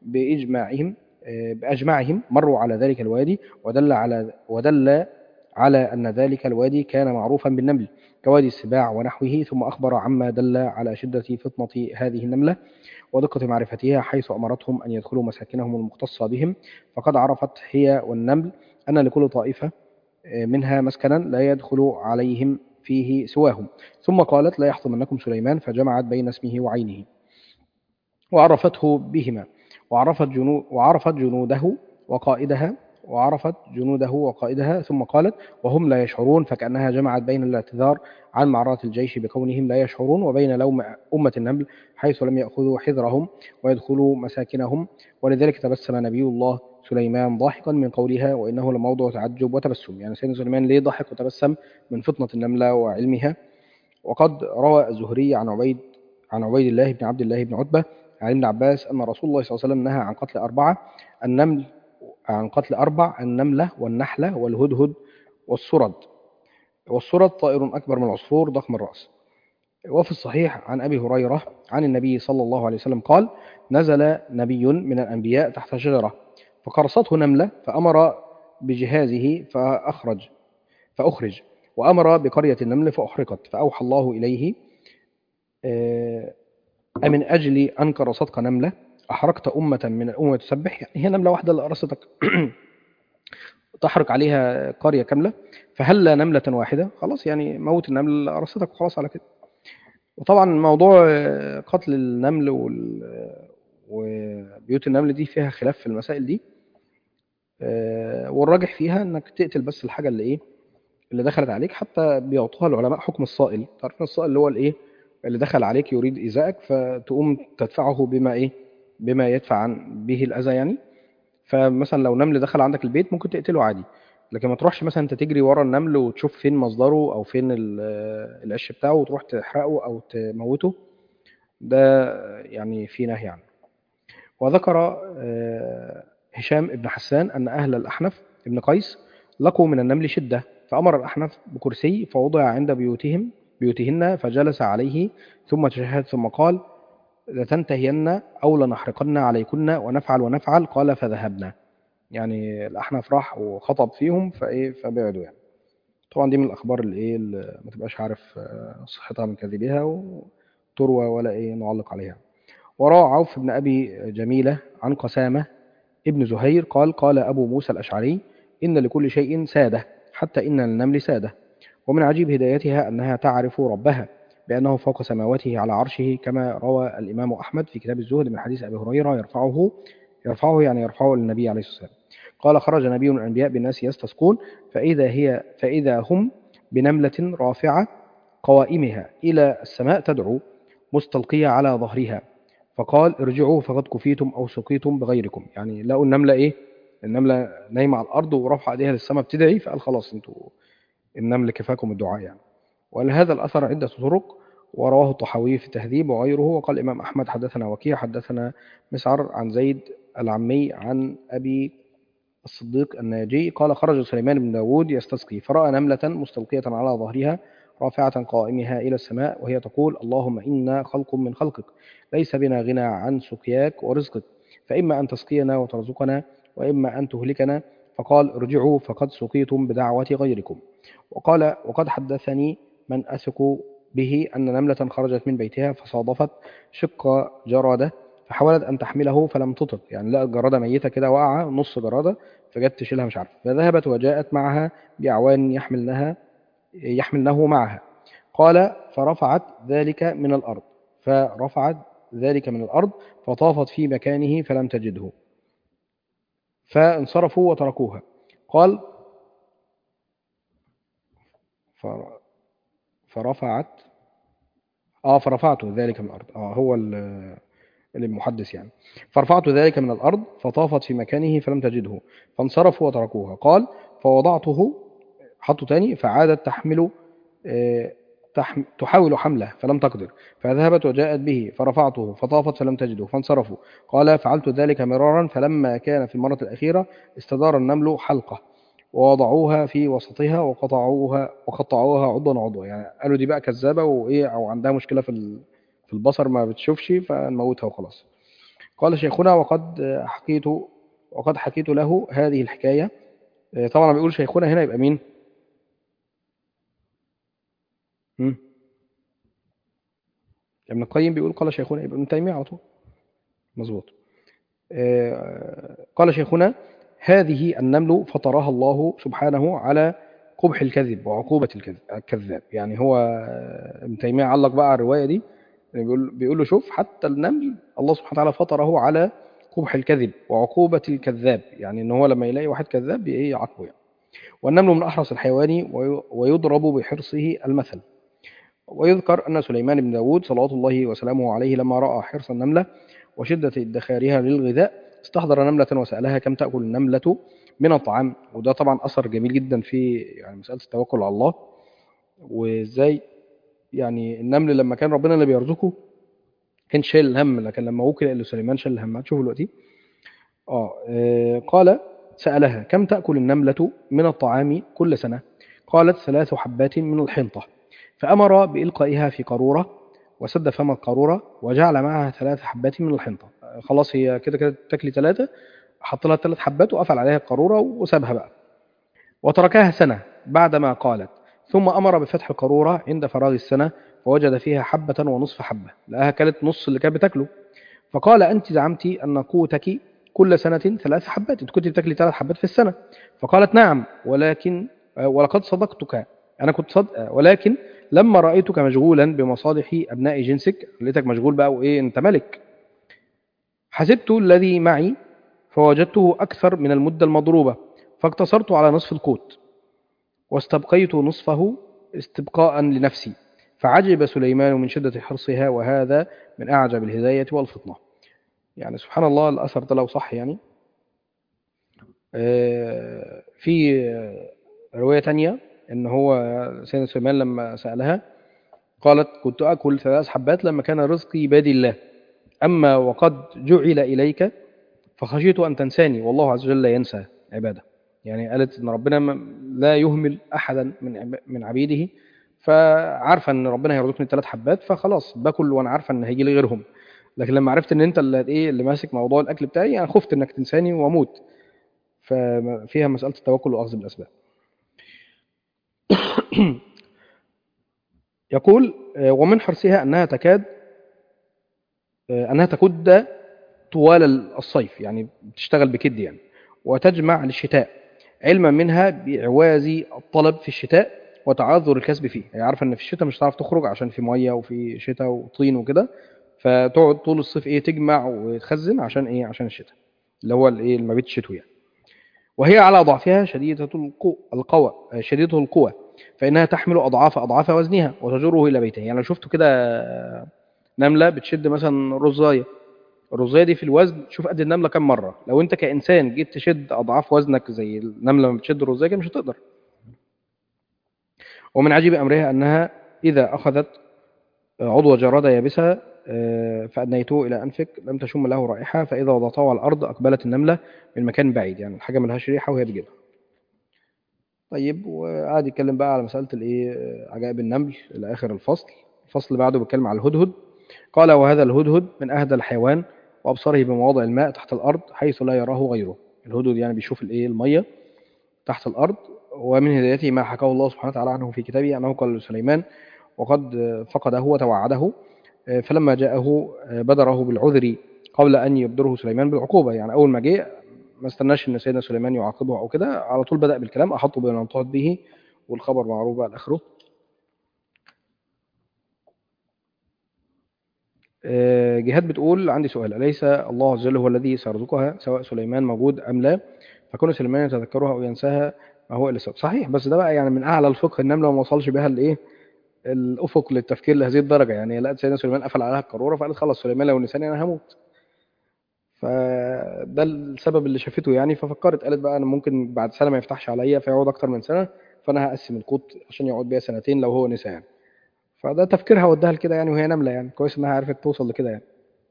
بإجماعهم آه، بأجمعهم مروا على ذلك الوادي ودل على ودل على أن ذلك الوادي كان معروفا بالنمل كوادي السباع ونحوه ثم أخبر عما دل على شدة فطنة هذه النملة ودقة معرفتها حيث أمرتهم أن يدخلوا مساكنهم المختصة بهم فقد عرفت هي والنمل أن لكل طائفة آه، منها مسكنا لا يدخل عليهم فيه سواهم ثم قالت لا يحطمنكم سليمان فجمعت بين اسمه وعينه وعرفته بهما وعرفت, جنود وعرفت جنوده وقائدها وعرفت جنوده وقائدها ثم قالت وهم لا يشعرون فكأنها جمعت بين الاعتذار عن معرات الجيش بكونهم لا يشعرون وبين لوم أمة النمل حيث لم يأخذوا حذرهم ويدخلوا مساكنهم ولذلك تبسم نبي الله سليمان ضاحكا من قولها وإنه لموضع تعجب وتبسم يعني سيدنا سليمان ليه ضحك وتبسم من فطنة النملة وعلمها وقد روى الزهري عن عبيد عن عبيد الله بن عبد الله بن عتبة عن ابن عباس أن رسول الله صلى الله عليه وسلم نهى عن قتل أربعة النمل عن قتل أربع النملة والنحلة والهدهد والسرد والسرد طائر أكبر من العصفور ضخم الرأس وفي الصحيح عن أبي هريرة عن النبي صلى الله عليه وسلم قال نزل نبي من الأنبياء تحت شجرة فقرصته نملة فأمر بجهازه فأخرج فأخرج وأمر بقرية النمل فأحرقت فأوحى الله إليه آه، أمن أجل أن قرصتك نملة أحرقت أمة من الأمم تسبح يعني هي نملة واحدة اللي قرصتك تحرق عليها قرية كاملة فهل نملة واحدة خلاص يعني موت النمل اللي قرصتك وخلاص على كده وطبعا موضوع آه، قتل النمل وال- وبيوت النمل دي فيها خلاف في المسائل دي آه، والراجح فيها انك تقتل بس الحاجه اللي ايه اللي دخلت عليك حتى بيعطوها العلماء حكم الصائل تعرفين الصائل اللي هو الايه اللي دخل عليك يريد ايذائك فتقوم تدفعه بما ايه بما يدفع عن به الاذى يعني فمثلا لو نمل دخل عندك البيت ممكن تقتله عادي لكن ما تروحش مثلا انت تجري ورا النمل وتشوف فين مصدره او فين ال- العش بتاعه وتروح تحرقه او تموته ده يعني في نهي عنه وذكر آه، هشام بن حسان أن أهل الأحنف بن قيس لقوا من النمل شدة فأمر الأحنف بكرسي فوضع عند بيوتهم بيوتهن فجلس عليه ثم تشهد ثم قال لتنتهين أو لنحرقن عليكن ونفعل ونفعل قال فذهبنا يعني الأحنف راح وخطب فيهم فإيه فبعدوا يعني طبعا دي من الأخبار اللي إيه اللي ما تبقاش عارف آه، صحتها من كذبها وتروى ولا إيه نعلق عليها وروى عوف بن أبي جميلة عن قسامة ابن زهير قال قال أبو موسى الأشعري إن لكل شيء سادة حتى إن للنمل سادة ومن عجيب هدايتها أنها تعرف ربها بأنه فوق سماواته على عرشه كما روى الإمام أحمد في كتاب الزهد من حديث أبي هريرة يرفعه يرفعه يعني يرفعه للنبي عليه الصلاة والسلام قال خرج نبي من الأنبياء بالناس يستسقون فإذا هي فإذا هم بنملة رافعة قوائمها إلى السماء تدعو مستلقية على ظهرها فقال ارجعوا فقد كفيتم أو سقيتم بغيركم يعني لقوا النملة إيه النملة نايمة على الأرض ورفع إيديها للسماء بتدعي فقال خلاص انتوا النمل كفاكم الدعاء يعني ولهذا الأثر عدة طرق ورواه الطحاوي في التهذيب وغيره وقال الإمام أحمد حدثنا وكيع حدثنا مسعر عن زيد العمي عن أبي الصديق الناجي قال خرج سليمان بن داود يستسقي فرأى نملة مستلقية على ظهرها رافعة قائمها إلى السماء وهي تقول اللهم إنا خلق من خلقك ليس بنا غنى عن سقياك ورزقك فإما أن تسقينا وترزقنا وإما أن تهلكنا فقال ارجعوا فقد سقيتم بدعوة غيركم وقال وقد حدثني من أثق به أن نملة خرجت من بيتها فصادفت شق جرادة فحاولت أن تحمله فلم تطق يعني لقت جرادة ميتة كده واقعة نص جرادة فجت تشيلها مش عارفة فذهبت وجاءت معها بأعوان يحملنها يحملنه معها قال فرفعت ذلك من الأرض فرفعت ذلك من الأرض فطافت في مكانه فلم تجده فانصرفوا وتركوها قال فر- فرفعت اه فرفعت ذلك من الأرض اه هو ال- المحدث يعني فرفعت ذلك من الأرض فطافت في مكانه فلم تجده فانصرفوا وتركوها قال فوضعته حطه تاني فعادت تحمل آه، تحم- تحاول حمله فلم تقدر فذهبت وجاءت به فرفعته فطافت فلم تجده فانصرفوا قال فعلت ذلك مرارا فلما كان في المرة الأخيرة استدار النمل حلقة ووضعوها في وسطها وقطعوها وقطعوها عضوا عضوا يعني قالوا دي بقى كذابة وإيه أو عندها مشكلة في ال- في البصر ما بتشوفش فنموتها وخلاص قال شيخنا وقد حكيت وقد حكيت له هذه الحكاية طبعا بيقول شيخنا هنا يبقى مين مم. ابن القيم بيقول قال شيخنا يبقى ابن تيمية على طول مظبوط آه، قال شيخنا هذه النمل فطرها الله سبحانه على قبح الكذب وعقوبة الكذب الكذاب يعني هو آه، ابن تيمية علق بقى على الرواية دي بيقول, بيقول له شوف حتى النمل الله سبحانه وتعالى فطره على قبح الكذب وعقوبة الكذاب يعني ان هو لما يلاقي واحد كذاب ايه يعاقبه يعني والنمل من احرص الحيوان وي- ويضرب بحرصه المثل ويذكر أن سليمان بن داود صلوات الله وسلامه عليه لما رأى حرص النملة وشدة ادخارها للغذاء استحضر نملة وسألها كم تأكل النملة من الطعام وده طبعا أثر جميل جدا في يعني مسألة التوكل على الله وإزاي يعني النمل لما كان ربنا اللي بيرزقه كان شايل الهم لكن لما وكل إلى سليمان شايل الهم هتشوفوا دلوقتي آه آه، قال سألها كم تأكل النملة من الطعام كل سنة قالت ثلاث حبات من الحنطة فأمر بإلقائها في قارورة وسد فم القارورة وجعل معها ثلاث حبات من الحنطة آه، خلاص هي كده كده تاكلي ثلاثة حط لها ثلاث حبات وقفل عليها القارورة وسابها بقى وتركها سنة بعدما قالت ثم أمر بفتح القارورة عند فراغ السنة فوجد فيها حبة ونصف حبة لقاها كانت نص اللي كانت بتاكله فقال أنت زعمت أن قوتك كل سنة ثلاث حبات أنت كنت بتاكلي ثلاث حبات في السنة فقالت نعم ولكن آه، ولقد صدقتك أنا كنت صدق ولكن لما رأيتك مشغولا بمصالح أبناء جنسك لقيتك مشغول بقى وإيه أنت ملك حسبت الذي معي فوجدته أكثر من المدة المضروبة فاقتصرت على نصف القوت واستبقيت نصفه استبقاء لنفسي فعجب سليمان من شدة حرصها وهذا من أعجب الهداية والفطنة يعني سبحان الله الأثر ده لو صح يعني آه، في آه، رواية تانية إن هو سيدنا سليمان لما سألها قالت كنت أكل ثلاث حبات لما كان رزقي بيد الله أما وقد جعل إليك فخشيت أن تنساني والله عز وجل لا ينسى عباده يعني قالت إن ربنا ما- لا يهمل أحدا من عب- من عبيده فعارفة إن ربنا هيرزقني ثلاث حبات فخلاص باكل وأنا عارفة إن هيجي لي غيرهم لكن لما عرفت إن أنت اللي إيه اللي ماسك موضوع الأكل بتاعي أنا خفت إنك تنساني وأموت ففيها مسألة التوكل وأخذ بالأسباب يقول آه، ومن حرصها أنها تكاد آه، أنها تكد طوال الصيف يعني بتشتغل بكد يعني وتجمع للشتاء علما منها بإعواز الطلب في الشتاء وتعذر الكسب فيه هي عارفة إن في الشتاء مش هتعرف تخرج عشان في مية وفي شتاء وطين وكده فتقعد طول الصيف إيه تجمع وتخزن عشان إيه عشان الشتاء اللي هو الإيه المبيت الشتوي يعني وهي على ضعفها شديدة القوة, القوى شديدة القوة فإنها تحمل أضعاف أضعاف وزنها وتجره إلى بيتها يعني لو شفتوا كده نملة بتشد مثلا رزاية الرزاية دي في الوزن شوف قد النملة كم مرة لو أنت كإنسان جيت تشد أضعاف وزنك زي النملة لما بتشد الرزاية كده مش هتقدر ومن عجيب أمرها أنها إذا أخذت عضو جرادة يابسة آه، فأدنيته إلى أنفك لم تشم له رائحة فإذا وضعته على الأرض أقبلت النملة من مكان بعيد يعني الحاجة ملهاش ريحة وهي بتجيبها طيب وقعد يتكلم بقى على مسألة الإيه آه، عجائب النمل إلى آخر الفصل الفصل اللي بعده بيتكلم على الهدهد قال وهذا الهدهد من أهدى الحيوان وأبصره بمواضع الماء تحت الأرض حيث لا يراه غيره الهدهد يعني بيشوف الإيه المية تحت الأرض ومن هدايته ما حكاه الله سبحانه وتعالى عنه في كتابه أنه قال لسليمان وقد آه، فقده وتوعده آه، فلما جاءه آه، بدره بالعذر قبل أن يبدره سليمان بالعقوبة يعني أول ما جه ما استناش إن سيدنا سليمان يعاقبه أو كده على طول بدأ بالكلام أحطه بين أنطاد به والخبر معروف بقى لآخره آه، جهاد بتقول عندي سؤال أليس الله عز وجل هو الذي سيرزقها سواء سليمان موجود أم لا فكون سليمان يتذكرها أو ينساها ما هو إلا سبب صحيح بس ده بقى يعني من أعلى الفقه النملة وما وصلش بها لإيه الأفق للتفكير لهذه الدرجة يعني لقت سيدنا سليمان قفل عليها القارورة فقالت خلاص سليمان لو نساني أنا هموت فده السبب اللي شافته يعني ففكرت قالت بقى أنا ممكن بعد سنة ما يفتحش عليا فيقعد أكتر من سنة فأنا هقسم القوت عشان يقعد بيها سنتين لو هو نسى يعني فده تفكيرها وداها لكده يعني وهي نملة يعني كويس إنها عرفت توصل لكده يعني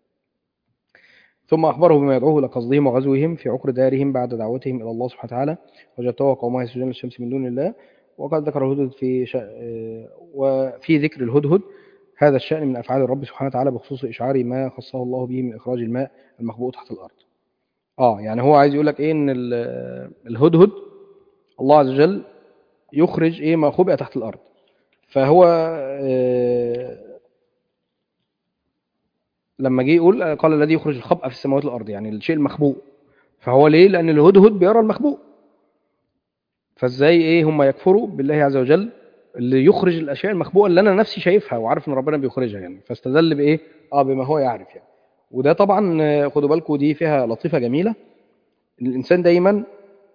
ثم أخبره بما يدعوه إلى قصدهم وغزوهم في عقر دارهم بعد دعوتهم إلى الله سبحانه وتعالى وجدته وقومه يسجدون للشمس من دون الله وقد ذكر الهدهد في شا... آه، وفي ذكر الهدهد هذا الشأن من أفعال الرب سبحانه وتعالى بخصوص إشعار ما خصه الله به من إخراج الماء المخبوء تحت الأرض آه يعني هو عايز يقول لك إيه إن ال- الهدهد الله عز وجل يخرج إيه ما خبئ تحت الأرض فهو آه، لما جه يقول قال الذي يخرج الخبأ في السماوات والأرض يعني الشيء المخبوء فهو ليه لأن الهدهد بيرى المخبوء فازاي ايه هم يكفروا بالله عز وجل اللي يخرج الاشياء المخبوءه اللي انا نفسي شايفها وعارف ان ربنا بيخرجها يعني فاستدل بايه اه بما هو يعرف يعني وده طبعا آه، خدوا بالكم دي فيها لطيفه جميله إن الانسان دايما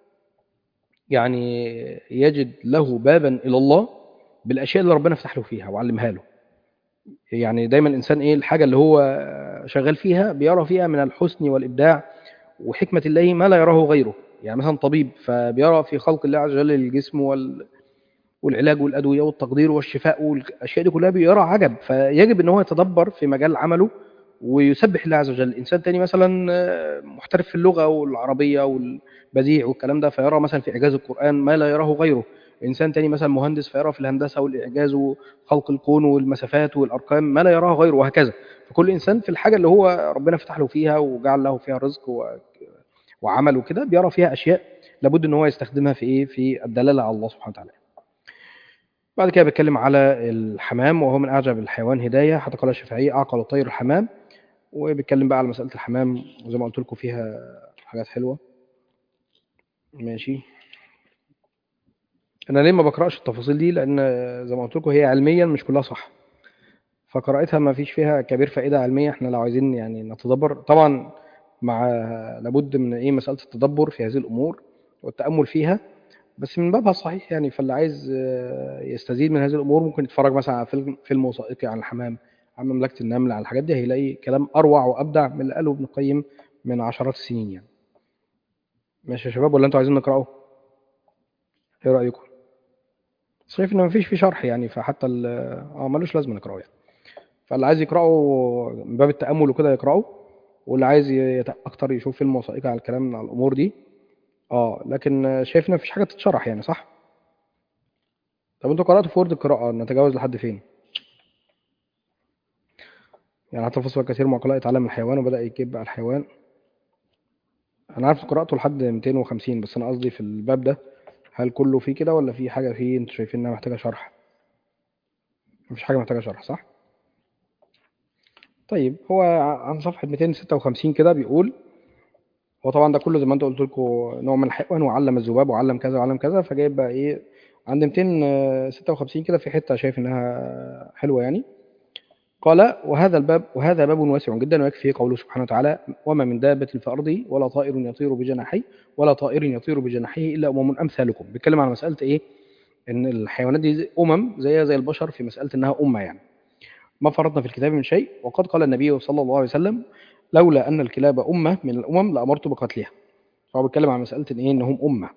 يعني يجد له بابا الى الله بالاشياء اللي ربنا فتح له فيها وعلمها له يعني دايما الانسان ايه الحاجه اللي هو شغال فيها بيرى فيها من الحسن والابداع وحكمه الله ما لا يراه غيره يعني مثلا طبيب فبيرى في خلق الله عز وجل الجسم وال والعلاج والادويه والتقدير والشفاء والاشياء دي كلها بيرى عجب فيجب ان هو يتدبر في مجال عمله ويسبح الله عز وجل انسان تاني مثلا آه، محترف في اللغه والعربيه والبديع والكلام ده فيرى مثلا في اعجاز القران ما لا يراه غيره انسان تاني مثلا مهندس فيرى في الهندسه والاعجاز وخلق الكون والمسافات والارقام ما لا يراه غيره وهكذا فكل انسان في الحاجه اللي هو ربنا فتح له فيها وجعل له فيها رزق و... وعمل وكده بيرى فيها اشياء لابد ان هو يستخدمها في ايه في الدلاله على الله سبحانه وتعالى بعد كده بيتكلم على الحمام وهو من اعجب الحيوان هدايه حتى قال الشافعي اعقل الطير الحمام وبيتكلم بقى على مساله الحمام وزي ما قلت لكم فيها حاجات حلوه ماشي انا ليه ما بقراش التفاصيل دي لان زي ما قلت لكم هي علميا مش كلها صح فقراءتها ما فيش فيها كبير فائده علميه احنا لو عايزين يعني نتدبر طبعا مع لابد من ايه مساله التدبر في هذه الامور والتامل فيها بس من بابها صحيح يعني فاللي عايز آه، يستزيد من هذه الامور ممكن يتفرج مثلا على فيلم فيلم وثائقي عن الحمام عن مملكه النمل عن الحاجات دي هيلاقي كلام اروع وابدع من اللي قاله ابن القيم من عشرات السنين يعني ماشي يا شباب ولا انتوا عايزين نقراه ايه رايكم شايف ان مفيش فيه شرح يعني فحتى ال- اه ملوش لازمه نقراه يعني فاللي عايز يقراه من باب التامل وكده يقراه واللي عايز يت- اكتر يشوف فيلم وثائقي على الكلام على الامور دي اه لكن شايف ان مفيش حاجه تتشرح يعني صح طب انتوا قراتوا في وورد القراءه نتجاوز لحد فين يعني حتى فصل كثير من عقلاء اتعلم الحيوان وبدا يجيب على الحيوان انا عارف قراءته لحد 250 بس انا قصدي في الباب ده هل كله فيه كده ولا في حاجه فيه انتوا شايفين انها محتاجه شرح مفيش حاجه محتاجه شرح صح طيب هو عن صفحه 256 كده بيقول هو طبعا ده كله زي ما انت قلت لكم نوع من الحيوان وعلم الذباب وعلم كذا وعلم كذا فجايب بقى ايه عند 256 كده في حته شايف انها حلوه يعني قال وهذا الباب وهذا باب واسع جدا ويكفي قوله سبحانه وتعالى وما من دابة في الأرض ولا طائر يطير بجناحيه ولا طائر يطير بجناحيه إلا أمم أمثالكم بيتكلم على مسألة إيه إن الحيوانات دي زي- أمم زيها زي البشر في مسألة إنها أمة يعني ما فرطنا في الكتاب من شيء وقد قال النبي صلى الله عليه وسلم لولا أن الكلاب أمة من الأمم لأمرت بقتلها فهو بيتكلم عن مسألة إن إيه إنهم أمة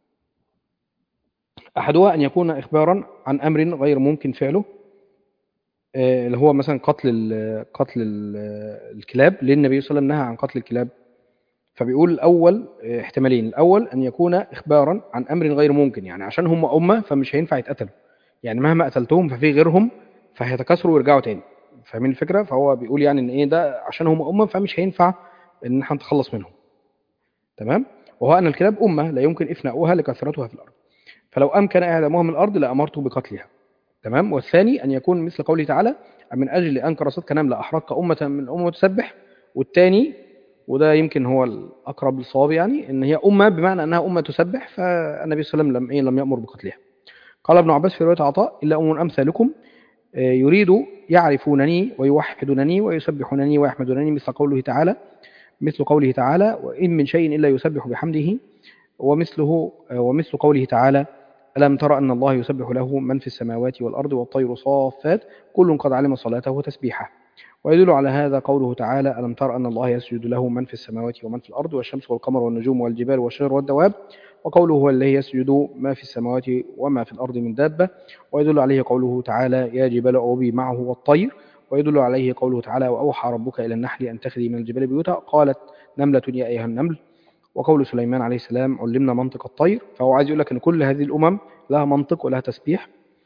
أحدها أن يكون إخبارا عن أمر غير ممكن فعله آه، اللي هو مثلا قتل ال قتل ال الكلاب ليه النبي صلى الله عليه وسلم نهى عن قتل الكلاب فبيقول الأول آه، احتمالين الأول أن يكون إخبارا عن أمر غير ممكن يعني عشان هم أمة فمش هينفع يتقتلوا يعني مهما قتلتهم ففي غيرهم فهيتكاثروا ويرجعوا تاني فاهمين الفكرة فهو بيقول يعني إن إيه ده عشان هم أمة فمش هينفع إن احنا نتخلص منهم تمام وهو أن الكلاب أمة لا يمكن إفناؤها لكثرتها في الأرض فلو أمكن إعدامها من الأرض لأمرته بقتلها تمام والثاني أن يكون مثل قوله تعالى من أجل أن كرست نملة أحرقت أمة من الأمم تسبح والثاني وده يمكن هو الأقرب للصواب يعني إن هي أمة بمعنى أنها أمة تسبح فالنبي صلى الله عليه وسلم لم, إيه لم يأمر بقتلها قال ابن عباس في رواية عطاء إلا أم أمثالكم آه، يريد يعرفونني ويوحدونني ويسبحونني ويحمدونني مثل قوله تعالى مثل قوله تعالى وإن من شيء إلا يسبح بحمده ومثله ومثل قوله تعالى ألم تر أن الله يسبح له من في السماوات والأرض والطير صافات كل قد علم صلاته وتسبيحه ويدل على هذا قوله تعالى ألم تر أن الله يسجد له من في السماوات ومن في الأرض والشمس والقمر والنجوم والجبال والشجر والدواب وقوله هو الذي يسجد ما في السماوات وما في الأرض من دابة ويدل عليه قوله تعالى يا جبال أوبي معه والطير ويدل عليه قوله تعالى وأوحى ربك إلى النحل أن تخذي من الجبال بيوتا قالت نملة يا أيها النمل وقول سليمان عليه السلام علمنا منطق الطير فهو عايز يقول لك ان كل هذه الامم لها منطق ولها تسبيح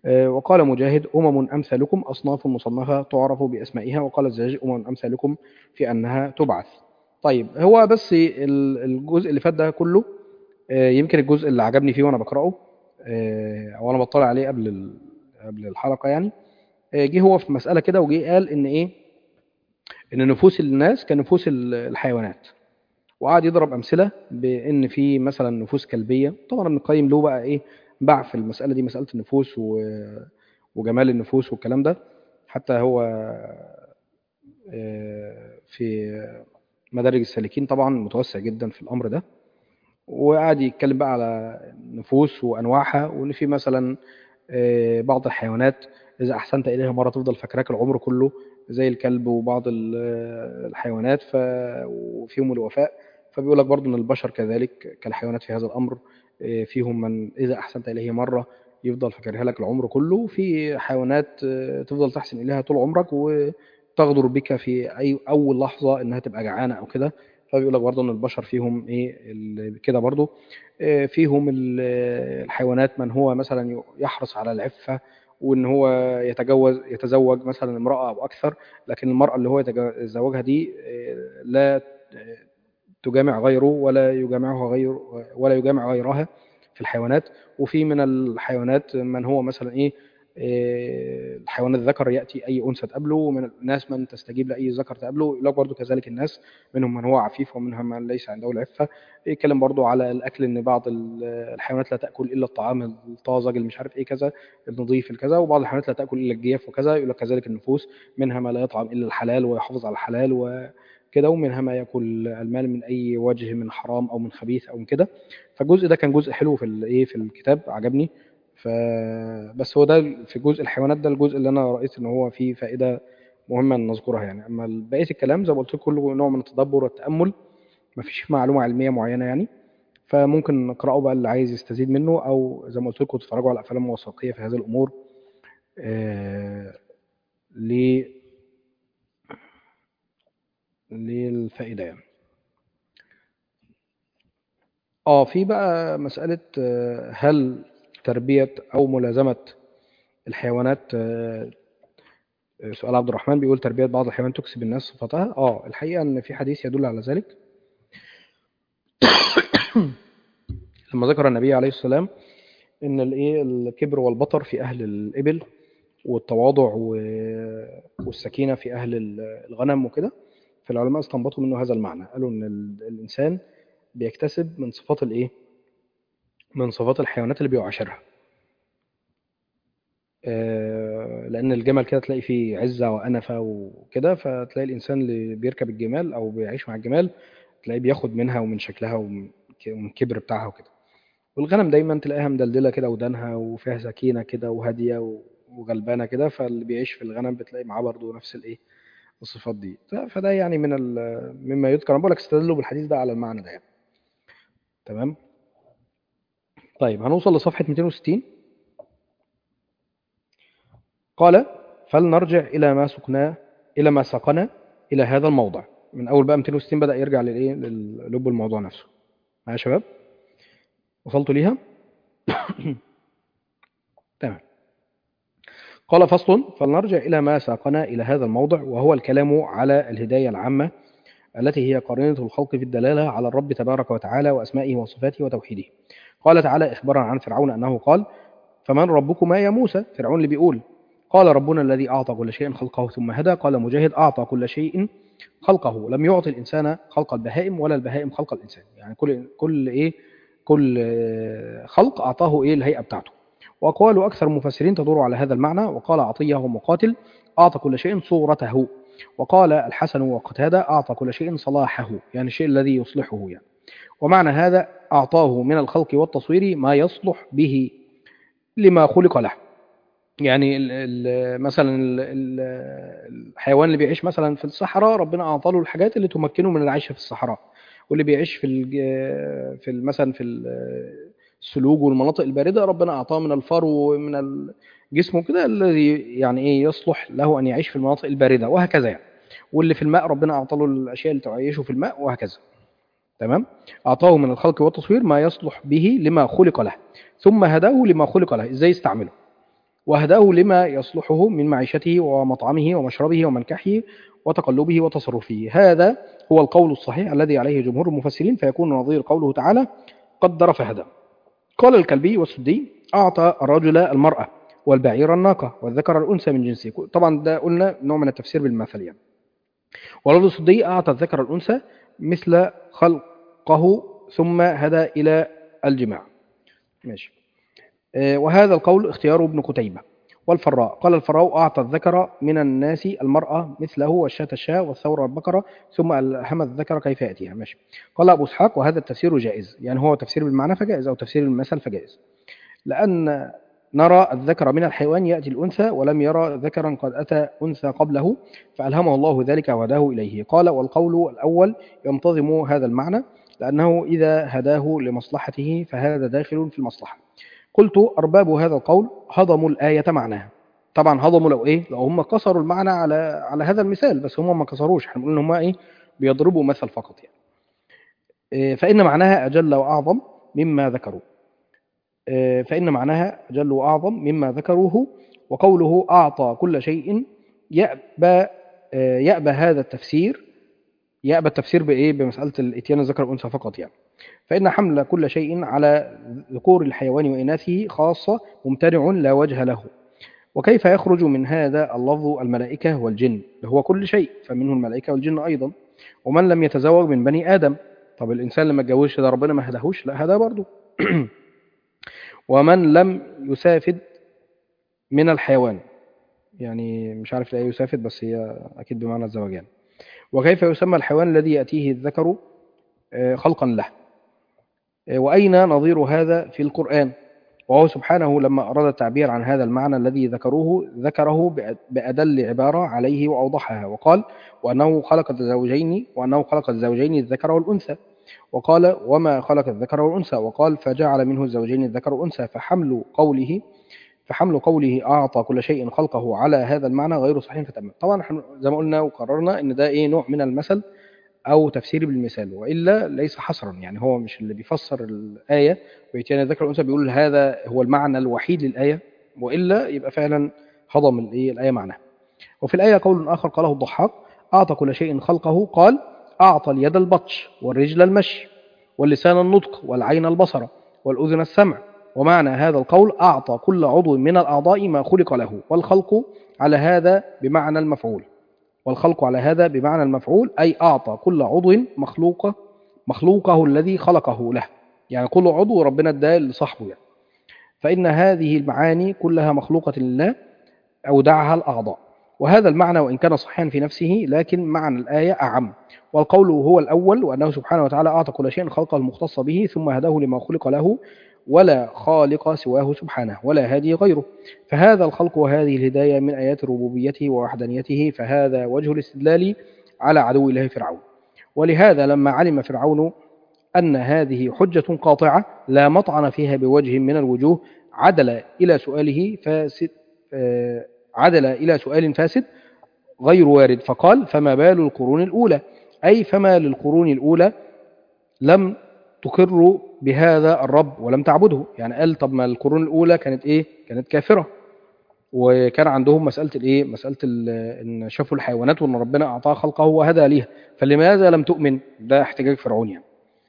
آه، وقال مجاهد أمم أمثالكم أصناف مصنفة تعرف بأسمائها وقال الزجاج أمم أمثالكم في أنها تبعث طيب هو بس ال- الجزء اللي فات ده كله آه، يمكن الجزء اللي عجبني فيه وأنا بقرأه آه، أو أنا بطلع عليه قبل ال- قبل الحلقة يعني آه، جه هو في مسألة كده وجه قال إن إيه إن نفوس الناس كنفوس ال- الحيوانات وقعد يضرب امثله بان في مثلا نفوس كلبيه طبعا ابن القيم له بقى ايه باع في المساله دي مساله النفوس و... وجمال النفوس والكلام ده حتى هو آه، في مدارج السالكين طبعا متوسع جدا في الامر ده وقعد يتكلم بقى على النفوس وانواعها وان في مثلا آه، بعض الحيوانات اذا احسنت اليها مره تفضل فاكراك العمر كله زي الكلب وبعض ال- الحيوانات ف... وفيهم الوفاء فبيقول لك برضو ان البشر كذلك كالحيوانات في هذا الامر آه، فيهم من اذا احسنت اليه مره يفضل فاكرها لك العمر كله في حيوانات آه، تفضل تحسن اليها طول عمرك وتغدر بك في اي اول لحظه انها تبقى جعانه او كده فبيقول لك برضه ان البشر فيهم ايه ال- كده برضه آه، فيهم ال- الحيوانات من هو مثلا يحرص على العفه وان هو يتجوز يتزوج مثلا امراه او اكثر لكن المراه اللي هو يتزوجها دي آه، لا آه، تجامع غيره ولا يجامعها غير ولا يجامع غيرها في الحيوانات وفي من الحيوانات من هو مثلا ايه إيه، الحيوان الذكر ياتي اي انثى تقابله ومن الناس من تستجيب لاي ذكر تقابله يقول لك برضه كذلك الناس منهم من هو عفيف ومنهم من ليس عنده العفه يتكلم برضه على الاكل ان بعض ال- الحيوانات لا تاكل الا الطعام الطازج اللي مش عارف ايه كذا النظيف الكذا وبعض الحيوانات لا تاكل الا الجيف وكذا يقول لك كذلك النفوس منها ما لا يطعم الا الحلال ويحافظ على الحلال وكده ومنها ما ياكل المال من اي وجه من حرام او من خبيث او من كده فالجزء ده كان جزء حلو في الايه في الكتاب عجبني ف بس هو ده في جزء الحيوانات ده الجزء اللي انا رايت ان هو فيه فائده مهمه ان نذكرها يعني اما بقيه الكلام زي ما قلت لكم كله نوع من التدبر والتامل مفيش معلومه علميه معينه يعني فممكن نقراه بقى اللي عايز يستزيد منه او زي ما قلت لكم تتفرجوا على افلام وثائقيه في هذه الامور آه ل للفائده يعني اه في بقى مساله آه، هل تربيه او ملازمه الحيوانات آه، سؤال عبد الرحمن بيقول تربية بعض الحيوانات تكسب الناس صفتها اه الحقيقة ان في حديث يدل على ذلك لما ذكر النبي عليه السلام ان الايه الكبر والبطر في اهل الابل والتواضع و- والسكينة في اهل ال- الغنم وكده فالعلماء استنبطوا منه هذا المعنى قالوا ان ال- الانسان بيكتسب من صفات الايه من صفات الحيوانات اللي بيعاشرها آه، لان الجمل كده تلاقي فيه عزه وانفه وكده فتلاقي الانسان اللي بيركب الجمال او بيعيش مع الجمال تلاقيه بياخد منها ومن شكلها ومن ك- ومن الكبر بتاعها وكده والغنم دايما تلاقيها مدلدله كده ودانها وفيها سكينه كده وهاديه و- وغلبانه كده فاللي بيعيش في الغنم بتلاقي معاه برضه نفس الايه الصفات دي ف- فده يعني من ال- مما يذكر انا بقول لك استدلوا بالحديث ده على المعنى ده يعني تمام طيب هنوصل لصفحه 260 قال فلنرجع إلى ما سقناه إلى ما سقنا إلى هذا الموضع من أول بقى 260 بدأ يرجع للإيه للب الموضوع نفسه معايا يا شباب وصلتوا ليها تمام قال فصل فلنرجع إلى ما ساقنا إلى هذا الموضع وهو الكلام على الهداية العامة التي هي قرينة الخلق في الدلالة على الرب تبارك وتعالى وأسمائه وصفاته وتوحيده قال تعالى إخبارا عن فرعون أنه قال فمن ربكما يا موسى فرعون اللي بيقول قال ربنا الذي أعطى كل شيء خلقه ثم هدى قال مجاهد أعطى كل شيء خلقه لم يعطي الإنسان خلق البهائم ولا البهائم خلق الإنسان يعني كل كل إيه كل آه، خلق أعطاه إيه الهيئة بتاعته وأقوال أكثر المفسرين تدور على هذا المعنى وقال عطية ومقاتل أعطى كل شيء صورته وقال الحسن وقتادة أعطى كل شيء صلاحه يعني الشيء الذي يصلحه يعني ومعنى هذا أعطاه من الخلق والتصوير ما يصلح به لما خلق له يعني ال ال مثلا ال ال الحيوان اللي بيعيش مثلا في الصحراء ربنا أعطى له الحاجات اللي تمكنه من العيش في الصحراء واللي بيعيش في الج- في ال- مثلا في ال- السلوج والمناطق الباردة ربنا أعطاه من الفرو ومن الجسم كده الذي يعني إيه يصلح له أن يعيش في المناطق الباردة وهكذا يعني واللي في الماء ربنا أعطى له الأشياء اللي تعيشه في الماء وهكذا تمام أعطاه من الخلق والتصوير ما يصلح به لما خلق له ثم هداه لما خلق له إزاي يستعمله وهداه لما يصلحه من معيشته ومطعمه ومشربه ومنكحه وتقلبه وتصرفه هذا هو القول الصحيح الذي عليه جمهور المفسرين فيكون نظير قوله تعالى قدر فهدى قال الكلبي والسدي أعطى الرجل المرأة والبعير الناقة والذكر الأنثى من جنسه طبعا ده قلنا نوع من التفسير بالمثل يعني ولفظ السدي أعطى الذكر الأنثى مثل خلقه ثم هدى إلى الجماع ماشي آه، وهذا القول اختياره ابن قتيبة والفراء قال الفراء أعطى الذكر من الناس المرأة مثله والشاة الشاة والثور البقرة ثم ألهم الذكر كيف يأتيها ماشي قال أبو إسحاق وهذا التفسير جائز يعني هو تفسير بالمعنى فجائز أو تفسير بالمثل فجائز لأن نرى الذكر من الحيوان يأتي الأنثى ولم يرى ذكرا قد أتى أنثى قبله فألهمه الله ذلك وهداه إليه قال والقول الأول ينتظم هذا المعنى لأنه إذا هداه لمصلحته فهذا داخل في المصلحة قلت أرباب هذا القول هضموا الآية معناها طبعا هضموا لو إيه لو هم كسروا المعنى على على هذا المثال بس هم ما كسروش احنا بنقول إن هم إيه بيضربوا مثل فقط يعني إيه، فإن معناها أجل وأعظم مما ذكروا إيه، فإن معناها أجل وأعظم مما ذكروه وقوله أعطى كل شيء يأبى إيه، يأبى هذا التفسير يأبى التفسير بإيه بمسألة الإتيان الذكر والأنثى فقط يعني فإن حمل كل شيء على ذكور الحيوان وإناثه خاصة ممتنع لا وجه له وكيف يخرج من هذا اللفظ الملائكة والجن اللي هو كل شيء فمنه الملائكة والجن أيضا ومن لم يتزوج من بني آدم طب الإنسان لما اتجوزش ده ربنا ما هداهوش لا هداه برضه ومن لم يسافد من الحيوان يعني مش عارف لا يسافد بس هي أكيد بمعنى الزواج يعني وكيف يسمى الحيوان الذي يأتيه الذكر آه، خلقا له آه، وأين نظير هذا في القرآن وهو سبحانه لما أراد التعبير عن هذا المعنى الذي ذكروه ذكره بأ- بأدل عبارة عليه وأوضحها وقال وأنه خلق الزوجين وأنه خلق الزوجين الذكر والأنثى وقال وما خلق الذكر والأنثى وقال فجعل منه الزوجين الذكر والأنثى فحمل قوله فحمل قوله أعطى كل شيء خلقه على هذا المعنى غير صحيح فتمام طبعا احنا زي ما قلنا وقررنا ان ده ايه نوع من المثل او تفسير بالمثال والا ليس حصرا يعني هو مش اللي بيفسر الايه ويتيان الذكر والانثى بيقول هذا هو المعنى الوحيد للايه والا يبقى فعلا هضم الايه الايه معناها وفي الايه قول اخر قاله الضحاك اعطى كل شيء خلقه قال اعطى اليد البطش والرجل المشي واللسان النطق والعين البصر والاذن السمع ومعنى هذا القول أعطى كل عضو من الأعضاء ما خلق له والخلق على هذا بمعنى المفعول والخلق على هذا بمعنى المفعول أي أعطى كل عضو مخلوقه مخلوقه الذي خلقه له يعني كل عضو ربنا اداه لصاحبه يعني فإن هذه المعاني كلها مخلوقة لله أودعها الأعضاء وهذا المعنى وإن كان صحيحا في نفسه لكن معنى الآية أعم والقول هو الأول وأنه سبحانه وتعالى أعطى كل شيء خلقه المختص به ثم هداه لما خلق له ولا خالق سواه سبحانه ولا هادي غيره فهذا الخلق وهذه الهداية من آيات ربوبيته ووحدانيته فهذا وجه الاستدلال على عدو الله فرعون ولهذا لما علم فرعون أن هذه حجة قاطعة لا مطعن فيها بوجه من الوجوه عدل إلى سؤاله فاسد آه، عدل إلى سؤال فاسد غير وارد فقال فما بال القرون الأولى أي فما للقرون الأولى لم تقر بهذا الرب ولم تعبده يعني قال طب ما القرون الأولى كانت إيه كانت كافرة وكان عندهم مسألة الإيه مسألة ال- إن شافوا الحيوانات وإن ربنا أعطاها خلقه وهدى ليها فلماذا لم تؤمن ده احتجاج فرعون يعني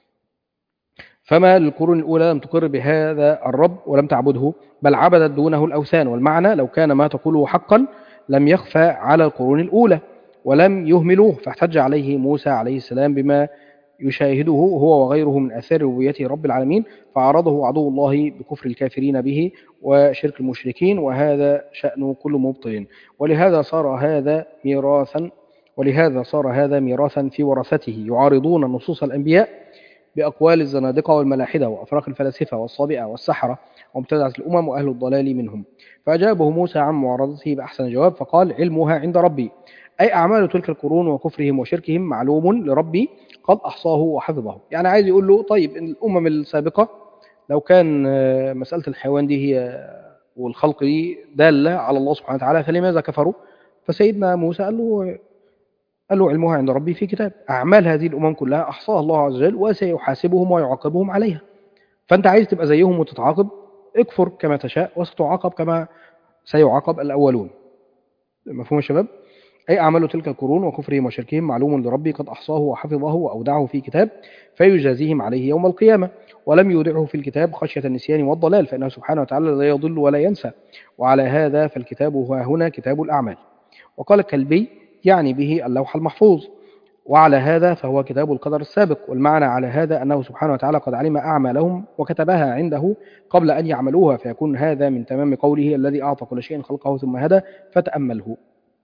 فما للقرون الأولى لم تقر بهذا الرب ولم تعبده بل عبدت دونه الأوثان والمعنى لو كان ما تقوله حقا لم يخفى على القرون الأولى ولم يهملوه فاحتج عليه موسى عليه السلام بما يشاهده هو وغيره من آثار ربوبيته رب العالمين فعرضه عدو الله بكفر الكافرين به وشرك المشركين وهذا شأن كل مبطل ولهذا صار هذا ميراثا ولهذا صار هذا ميراثا في ورثته يعارضون نصوص الأنبياء بأقوال الزنادقة والملاحدة وأفراق الفلاسفة والصابئة والسحرة ومبتدعة الأمم وأهل الضلال منهم فأجابه موسى عن معارضته بأحسن جواب فقال علمها عند ربي أي أعمال تلك القرون وكفرهم وشركهم معلوم لربي قد أحصاه وحفظه يعني عايز يقول له طيب إن الأمم السابقة لو كان آه، مسألة الحيوان دي هي والخلق دي دالة على الله سبحانه وتعالى فلماذا كفروا فسيدنا موسى قال له قال له علمها عند ربي في كتاب أعمال هذه الأمم كلها أحصاها الله عز وجل وسيحاسبهم ويعاقبهم عليها فأنت عايز تبقى زيهم وتتعاقب اكفر كما تشاء وستعاقب كما سيعاقب الأولون مفهوم يا شباب أي أعمال تلك القرون وكفرهم وشركهم معلوم لربي قد أحصاه وحفظه وأودعه في كتاب فيجازيهم عليه يوم القيامة ولم يودعه في الكتاب خشية النسيان والضلال فإنه سبحانه وتعالى لا يضل ولا ينسى وعلى هذا فالكتاب هو هنا كتاب الأعمال وقال الكلبي يعني به اللوح المحفوظ وعلى هذا فهو كتاب القدر السابق والمعنى على هذا أنه سبحانه وتعالى قد علم أعمالهم وكتبها عنده قبل أن يعملوها فيكون هذا من تمام قوله الذي أعطى كل شيء خلقه ثم هدى فتأمله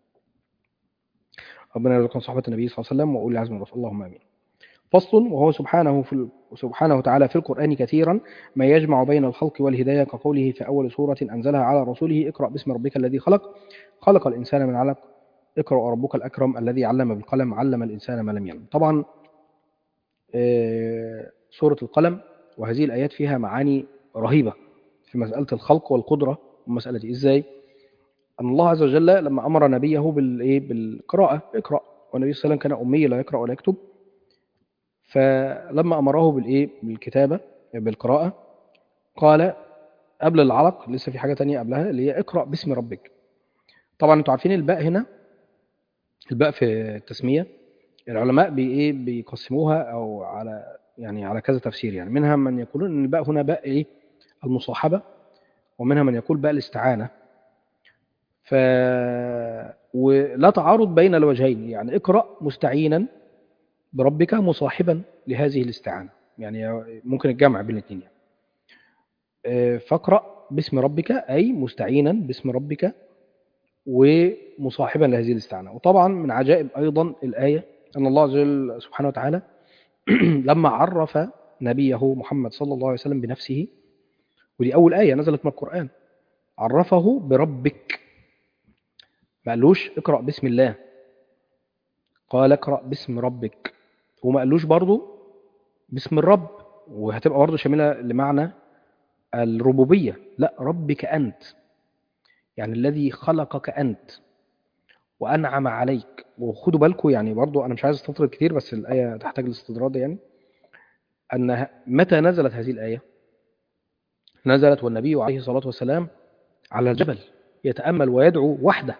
ربنا يرزقنا صحبة النبي صلى الله عليه وسلم وأولي العزم من الرسل اللهم آمين فصل وهو سبحانه في ال- سبحانه وتعالى في القرآن كثيرا ما يجمع بين الخلق والهداية كقوله في أول سورة أنزلها على رسوله اقرأ باسم ربك الذي خلق خلق الإنسان من علق اقرأ ربك الأكرم الذي علم بالقلم علم الإنسان ما لم يعلم طبعا آه، سورة القلم وهذه الآيات فيها معاني رهيبة في مسألة الخلق والقدرة ومسألة إزاي أن الله عز وجل لما أمر نبيه بالإيه بالقراءة اقرأ والنبي صلى الله عليه وسلم كان أمي لا يقرأ ولا يكتب فلما أمره بالإيه بالكتابة بالقراءة قال قبل العلق لسه في حاجة تانية قبلها اللي هي اقرأ باسم ربك طبعا انتوا عارفين الباء هنا الباء في التسمية العلماء بي ايه بيقسموها او على يعني على كذا تفسير يعني منها من يقولون ان الباء هنا باء ايه المصاحبة ومنها من يقول باء الاستعانة ف ولا تعارض بين الوجهين يعني اقرأ مستعينا بربك مصاحبا لهذه الاستعانة يعني ممكن الجمع بين الاثنين يعني. آه، فاقرأ باسم ربك أي مستعينا باسم ربك ومصاحبا لهذه الاستعانة وطبعا من عجائب أيضا الآية أن الله عز وجل سبحانه وتعالى لما عرف نبيه محمد صلى الله عليه وسلم بنفسه ودي أول آية نزلت من القرآن عرفه بربك ما قالوش اقرأ باسم الله قال اقرأ باسم ربك وما قالوش برضو باسم الرب وهتبقى برضو شاملة لمعنى الربوبية لا ربك أنت يعني الذي خلقك أنت وأنعم عليك وخدوا بالكم يعني برضو أنا مش عايز استطرد كتير بس الآية تحتاج الاستطراد يعني أن متى نزلت هذه الآية نزلت والنبي عليه الصلاة والسلام على الجبل يتأمل ويدعو وحده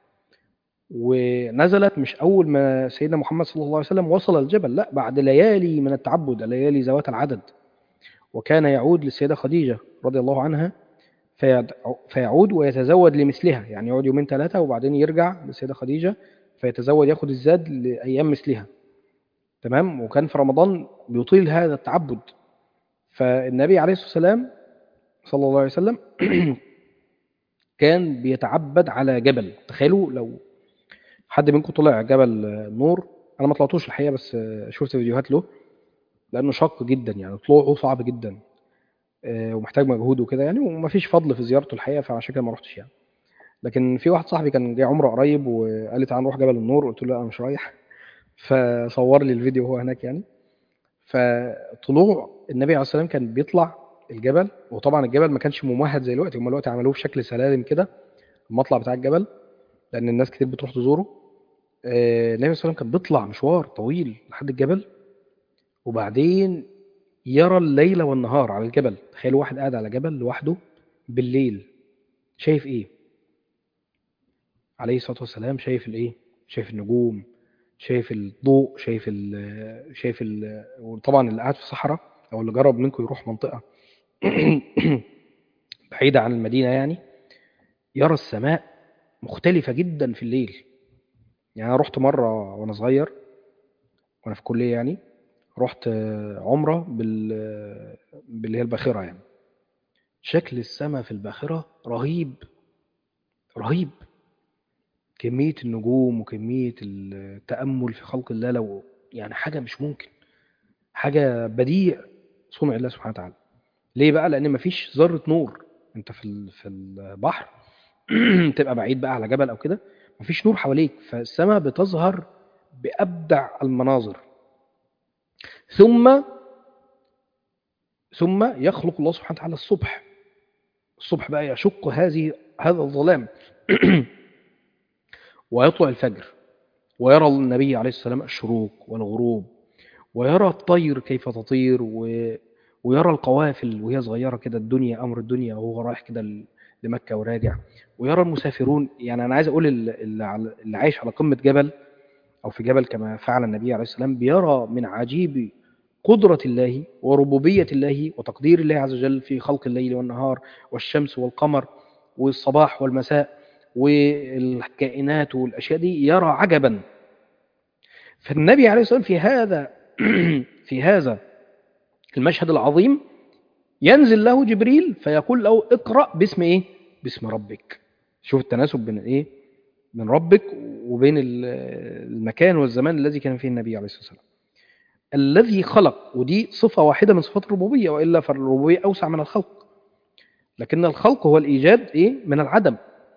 ونزلت مش أول ما سيدنا محمد صلى الله عليه وسلم وصل الجبل لا بعد ليالي من التعبد ليالي ذوات العدد وكان يعود للسيدة خديجة رضي الله عنها فيعود ويتزود لمثلها يعني يقعد يومين ثلاثة وبعدين يرجع للسيدة خديجة فيتزود ياخد الزاد لأيام مثلها تمام وكان في رمضان بيطيل هذا التعبد فالنبي عليه الصلاة والسلام صلى الله عليه وسلم كان بيتعبد على جبل تخيلوا لو حد منكم طلع جبل نور انا ما طلعتوش الحقيقه بس شفت فيديوهات له لانه شق جدا يعني طلوعه صعب جدا ومحتاج مجهود وكده يعني ومفيش فضل في زيارته الحقيقه فعشان كده ما رحتش يعني لكن في واحد صاحبي كان جاي عمره قريب وقال لي تعال نروح جبل النور قلت له لا انا مش رايح فصور لي الفيديو وهو هناك يعني فطلوع النبي عليه الصلاه والسلام كان بيطلع الجبل وطبعا الجبل ما كانش ممهد زي دلوقتي هم دلوقتي عملوه بشكل سلالم كده المطلع بتاع الجبل لان الناس كتير بتروح تزوره النبي صلى الله عليه وسلم كان بيطلع مشوار طويل لحد الجبل وبعدين يرى الليل والنهار على الجبل تخيل واحد قاعد على جبل لوحده بالليل شايف ايه عليه الصلاه والسلام شايف الايه شايف النجوم شايف الضوء شايف ال شايف ال وطبعا اللي قاعد في الصحراء او اللي جرب منكم يروح منطقه بعيده عن المدينه يعني يرى السماء مختلفه جدا في الليل يعني انا رحت مره وانا صغير وانا في الكليه يعني رحت عمره بال باللي هي الباخره يعني شكل السماء في الباخره رهيب رهيب كميه النجوم وكميه التامل في خلق الله لو يعني حاجه مش ممكن حاجه بديع صنع الله سبحانه وتعالى ليه بقى لان مفيش ذره نور انت في في البحر تبقى بعيد بقى على جبل او كده مفيش نور حواليك فالسماء بتظهر بأبدع المناظر ثم ثم يخلق الله سبحانه وتعالى الصبح الصبح بقى يشق هذه هذا الظلام ويطلع الفجر ويرى النبي عليه السلام الشروق والغروب ويرى الطير كيف تطير و... ويرى القوافل وهي صغيرة كده الدنيا أمر الدنيا وهو رايح كده لمكة وراجع ويرى المسافرون يعني أنا عايز أقول ال- اللي على- اللي عايش على قمة جبل أو في جبل كما فعل النبي عليه السلام بيرى من عجيب قدرة الله وربوبية الله وتقدير الله عز وجل في خلق الليل والنهار والشمس والقمر والصباح والمساء والكائنات والأشياء دي يرى عجبا فالنبي عليه الصلاة والسلام في هذا في هذا المشهد العظيم ينزل له جبريل فيقول له اقرأ باسم ايه باسم ربك شوف التناسب بين ايه من ربك وبين ال- المكان والزمان الذي كان فيه النبي عليه الصلاة والسلام الذي خلق ودي صفة واحدة من صفات الربوبية وإلا فالربوبية أوسع من الخلق لكن الخلق هو الإيجاد إيه؟ من العدم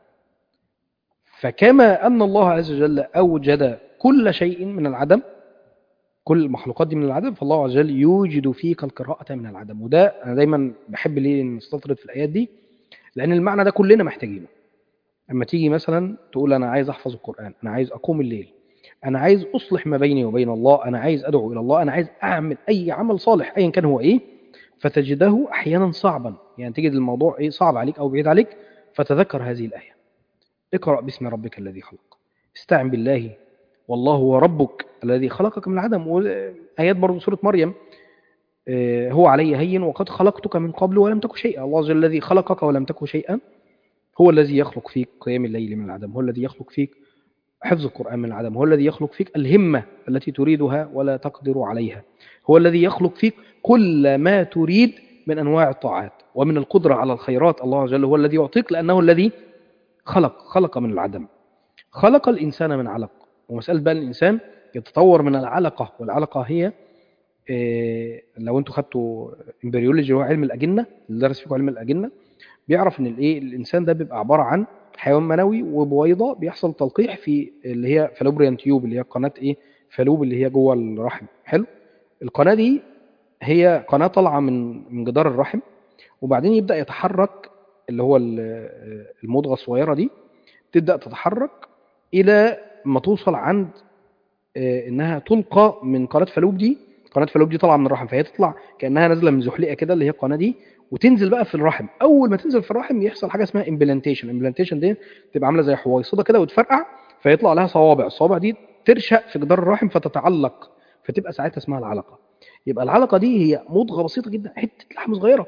فكما أن الله عز وجل أوجد كل شيء من العدم كل المخلوقات دي من العدم فالله عز وجل يوجد فيك القراءة من العدم وده أنا دايما بحب ليه نستطرد في الآيات دي لأن المعنى ده كلنا محتاجينه اما تيجي مثلا تقول انا عايز احفظ القران انا عايز اقوم الليل انا عايز اصلح ما بيني وبين الله انا عايز ادعو الى الله انا عايز اعمل اي عمل صالح ايا كان هو ايه فتجده احيانا صعبا يعني تجد الموضوع ايه صعب عليك او بعيد عليك فتذكر هذه الايه اقرا باسم ربك الذي خلق استعن بالله والله هو ربك الذي خلقك من العدم وايات برضه سوره مريم آه، هو علي هين وقد خلقتك من قبل ولم تك شيئا الله جل الذي خلقك ولم تك شيئا هو الذي يخلق فيك قيام الليل من العدم هو الذي يخلق فيك حفظ القرآن من العدم هو الذي يخلق فيك الهمة التي تريدها ولا تقدر عليها هو الذي يخلق فيك كل ما تريد من أنواع الطاعات ومن القدرة على الخيرات الله عز وجل هو الذي يعطيك لأنه الذي خلق خلق من العدم خلق الإنسان من علق ومسألة بقى الإنسان يتطور من العلقة والعلقة هي إيه، لو انتوا خدتوا امبريولوجي هو علم الأجنة اللي درس فيكم علم الأجنة بيعرف ان الايه الانسان ده بيبقى عباره عن حيوان منوي وبويضه بيحصل تلقيح في اللي هي فالوبريان تيوب اللي هي قناه ايه فالوب اللي هي جوه الرحم حلو القناه دي هي قناه طالعه من من جدار الرحم وبعدين يبدا يتحرك اللي هو ال- المضغه الصغيره دي تبدا تتحرك الى ما توصل عند آه، انها تلقى من قناه فالوب دي قناه فالوب دي طالعه من الرحم فهي تطلع كانها نازله من زحليقه كده اللي هي القناه دي وتنزل بقى في الرحم اول ما تنزل في الرحم يحصل حاجه اسمها امبلانتيشن امبلانتيشن دي تبقى عامله زي حويصده كده وتفرقع فيطلع لها صوابع الصوابع دي ترشق في جدار الرحم فتتعلق فتبقى ساعتها اسمها العلقه يبقى العلقه دي هي مضغه بسيطه جدا حته لحم صغيره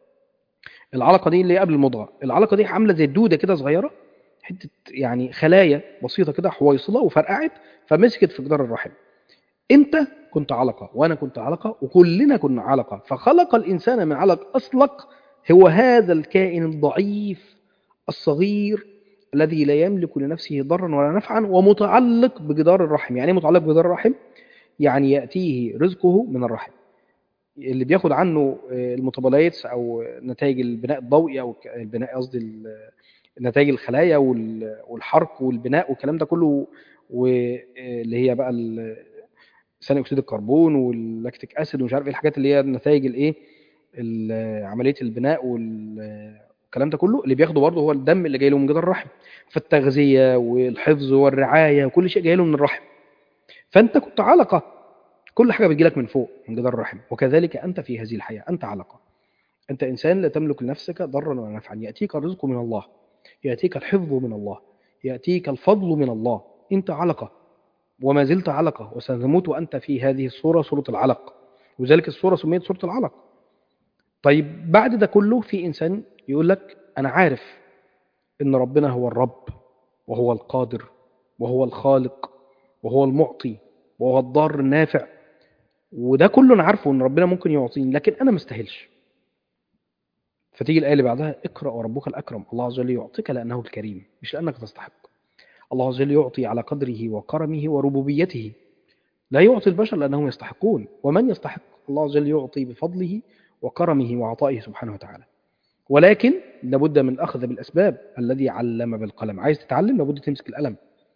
العلقه دي اللي هي قبل المضغه العلقه دي عامله زي الدوده كده صغيره حته يعني خلايا بسيطه كده حويصله وفرقعت فمسكت في جدار الرحم انت كنت علقه وانا كنت علقه وكلنا كنا علقه فخلق الانسان من علق اصلق هو هذا الكائن الضعيف الصغير الذي لا يملك لنفسه ضرا ولا نفعا ومتعلق بجدار الرحم يعني ايه متعلق بجدار الرحم يعني ياتيه رزقه من الرحم اللي بياخد عنه آه، الميتابولايتس او نتائج البناء الضوئي او ك- البناء قصدي ال- نتائج الخلايا وال- والحرق والبناء والكلام ده كله واللي هي بقى ال- ثاني اكسيد الكربون واللاكتيك اسيد ومش عارف ايه الحاجات اللي هي نتائج الايه ال- عمليه البناء وال- والكلام ده كله اللي بياخده برضه هو الدم اللي جاي له من جدار الرحم فالتغذيه والحفظ والرعايه وكل شيء جاي له من الرحم فانت كنت علقه كل حاجه بتجيلك من فوق من جدار الرحم وكذلك انت في هذه الحياه انت علقه انت انسان لا تملك لنفسك ضرا ولا نفعا ياتيك الرزق من الله ياتيك الحفظ من الله ياتيك الفضل من الله انت علقه وما زلت علقه وستموت وانت في هذه الصوره صوره العلق وذلك الصوره سميت صوره العلق طيب بعد ده كله في انسان يقول لك انا عارف ان ربنا هو الرب وهو القادر وهو الخالق وهو المعطي وهو الضار النافع وده كله انا عارفه ان ربنا ممكن يعطيني لكن انا ما استاهلش فتيجي الايه اللي بعدها اقرا وربك الاكرم الله عز وجل يعطيك لانه الكريم مش لانك تستحق الله عز وجل يعطي على قدره وكرمه وربوبيته لا يعطي البشر لانهم يستحقون ومن يستحق الله عز وجل يعطي بفضله وكرمه وعطائه سبحانه وتعالى ولكن لابد من الاخذ بالاسباب الذي علم بالقلم عايز تتعلم لابد تمسك القلم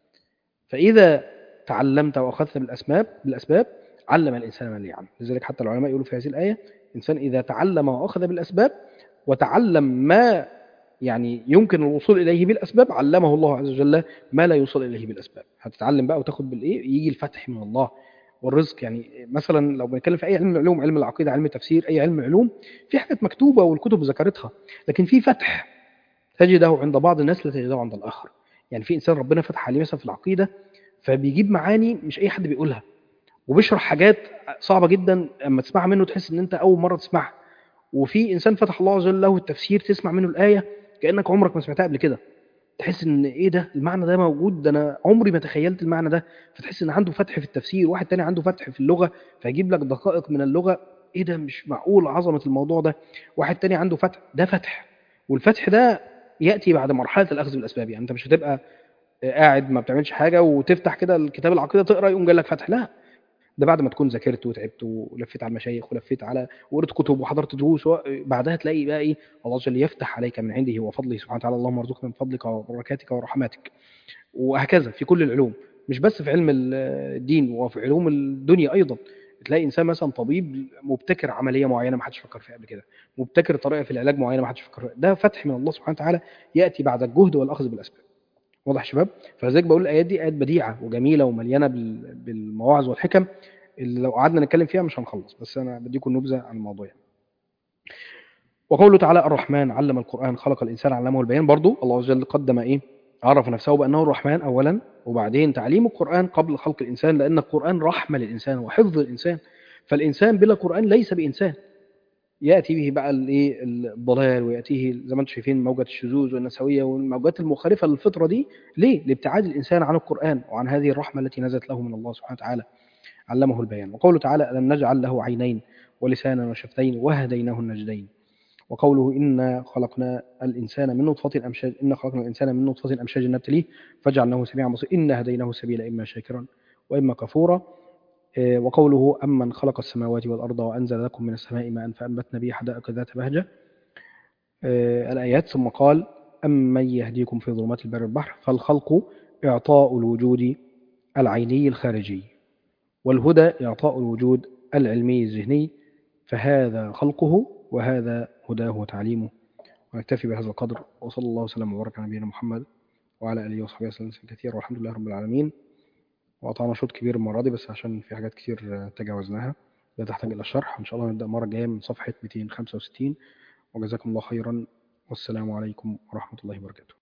فاذا تعلمت واخذت بالاسباب بالاسباب علم الانسان ما لا يعلم لذلك حتى العلماء يقولوا في هذه الايه الانسان اذا تعلم واخذ بالاسباب وتعلم ما يعني يمكن الوصول اليه بالاسباب علمه الله عز وجل ما لا يوصل اليه بالاسباب هتتعلم بقى وتاخد بالايه يجي الفتح من الله والرزق يعني مثلا لو بنتكلم في اي علم من العلوم علم العقيده علم التفسير اي علم علوم في حاجات مكتوبه والكتب ذكرتها لكن في فتح تجده عند بعض الناس لا تجده عند الآخر يعني في إنسان ربنا فتح عليه مثلا في العقيدة فبيجيب معاني مش أي حد بيقولها وبيشرح حاجات صعبة جدا اما تسمعها منه تحس ان انت اول مرة تسمعها وفي انسان فتح الله عز وجل له التفسير تسمع منه الآية كأنك عمرك ما سمعتها قبل كده تحس ان ايه ده المعنى ده موجود ده انا عمري ما تخيلت المعنى ده فتحس ان عنده فتح في التفسير واحد تاني عنده فتح في اللغة فيجيب لك دقائق من اللغة ايه ده مش معقول عظمة الموضوع ده واحد تاني عنده فتح ده فتح والفتح ده يأتي بعد مرحلة الأخذ بالأسباب يعني انت مش هتبقى قاعد ما بتعملش حاجة وتفتح كده الكتاب العقيدة تقرأ يقوم جاي لك فتح لا ده بعد ما تكون ذاكرت وتعبت ولفيت على المشايخ ولفيت على وقريت كتب وحضرت دروس و- بعدها تلاقي بقى ايه الله عز وجل يفتح عليك من عنده وفضله سبحانه وتعالى اللهم ارزقنا من فضلك وبركاتك ورحماتك وهكذا في كل العلوم مش بس في علم ال- الدين وفي علوم الدنيا ايضا تلاقي انسان مثلا طبيب مبتكر عمليه معينه ما حدش فكر فيها قبل كده مبتكر طريقه في العلاج معينه ما حدش فكر فيها ده فتح من الله سبحانه وتعالى ياتي بعد الجهد والاخذ بالاسباب واضح يا شباب فلذلك بقول الايات دي ايات بديعه وجميله ومليانه بال- بالمواعظ والحكم اللي لو قعدنا نتكلم فيها مش هنخلص بس انا بديكم نبذه عن الموضوع يعني. وقوله تعالى الرحمن علم القران خلق الانسان علمه البيان برضو الله عز وجل قدم ايه عرف نفسه بانه الرحمن اولا وبعدين تعليم القران قبل خلق الانسان لان القران رحمه للانسان وحفظ الانسان فالانسان بلا قران ليس بانسان ياتي به بقى الايه الضلال وياتيه زي ما انتم شايفين موجه الشذوذ والنسويه والموجات المخالفه للفطره دي ليه؟ لابتعاد الانسان عن القران وعن هذه الرحمه التي نزلت له من الله سبحانه وتعالى علمه البيان وقوله تعالى ألم نجعل له عينين ولسانا وشفتين وهديناه النجدين وقوله إنا خلقنا الإنسان من نطفة أمشاج إنا خلقنا الإنسان من نطفة أمشاج نبتليه فجعلناه سميعا بصيرا إنا هديناه السبيل إما شاكرا وإما كفورا إيه، وقوله أمن خلق السماوات والأرض وأنزل لكم من السماء ماء فأنبتنا به حدائق ذات بهجة إيه، الآيات ثم قال أمن يهديكم في ظلمات البر والبحر فالخلق إعطاء الوجود العيني الخارجي والهدى إعطاء الوجود العلمي الذهني فهذا خلقه وهذا هداه وتعليمه ونكتفي بهذا القدر وصلى الله وسلم وبارك على نبينا محمد وعلى آله وصحبه وسلم كثيرا والحمد لله رب العالمين وقطعنا شوط كبير المرة دي بس عشان في حاجات كتير تجاوزناها لا تحتاج إلى شرح إن شاء الله نبدأ المرة الجاية من صفحة 265 وجزاكم الله خيرا والسلام عليكم ورحمة الله وبركاته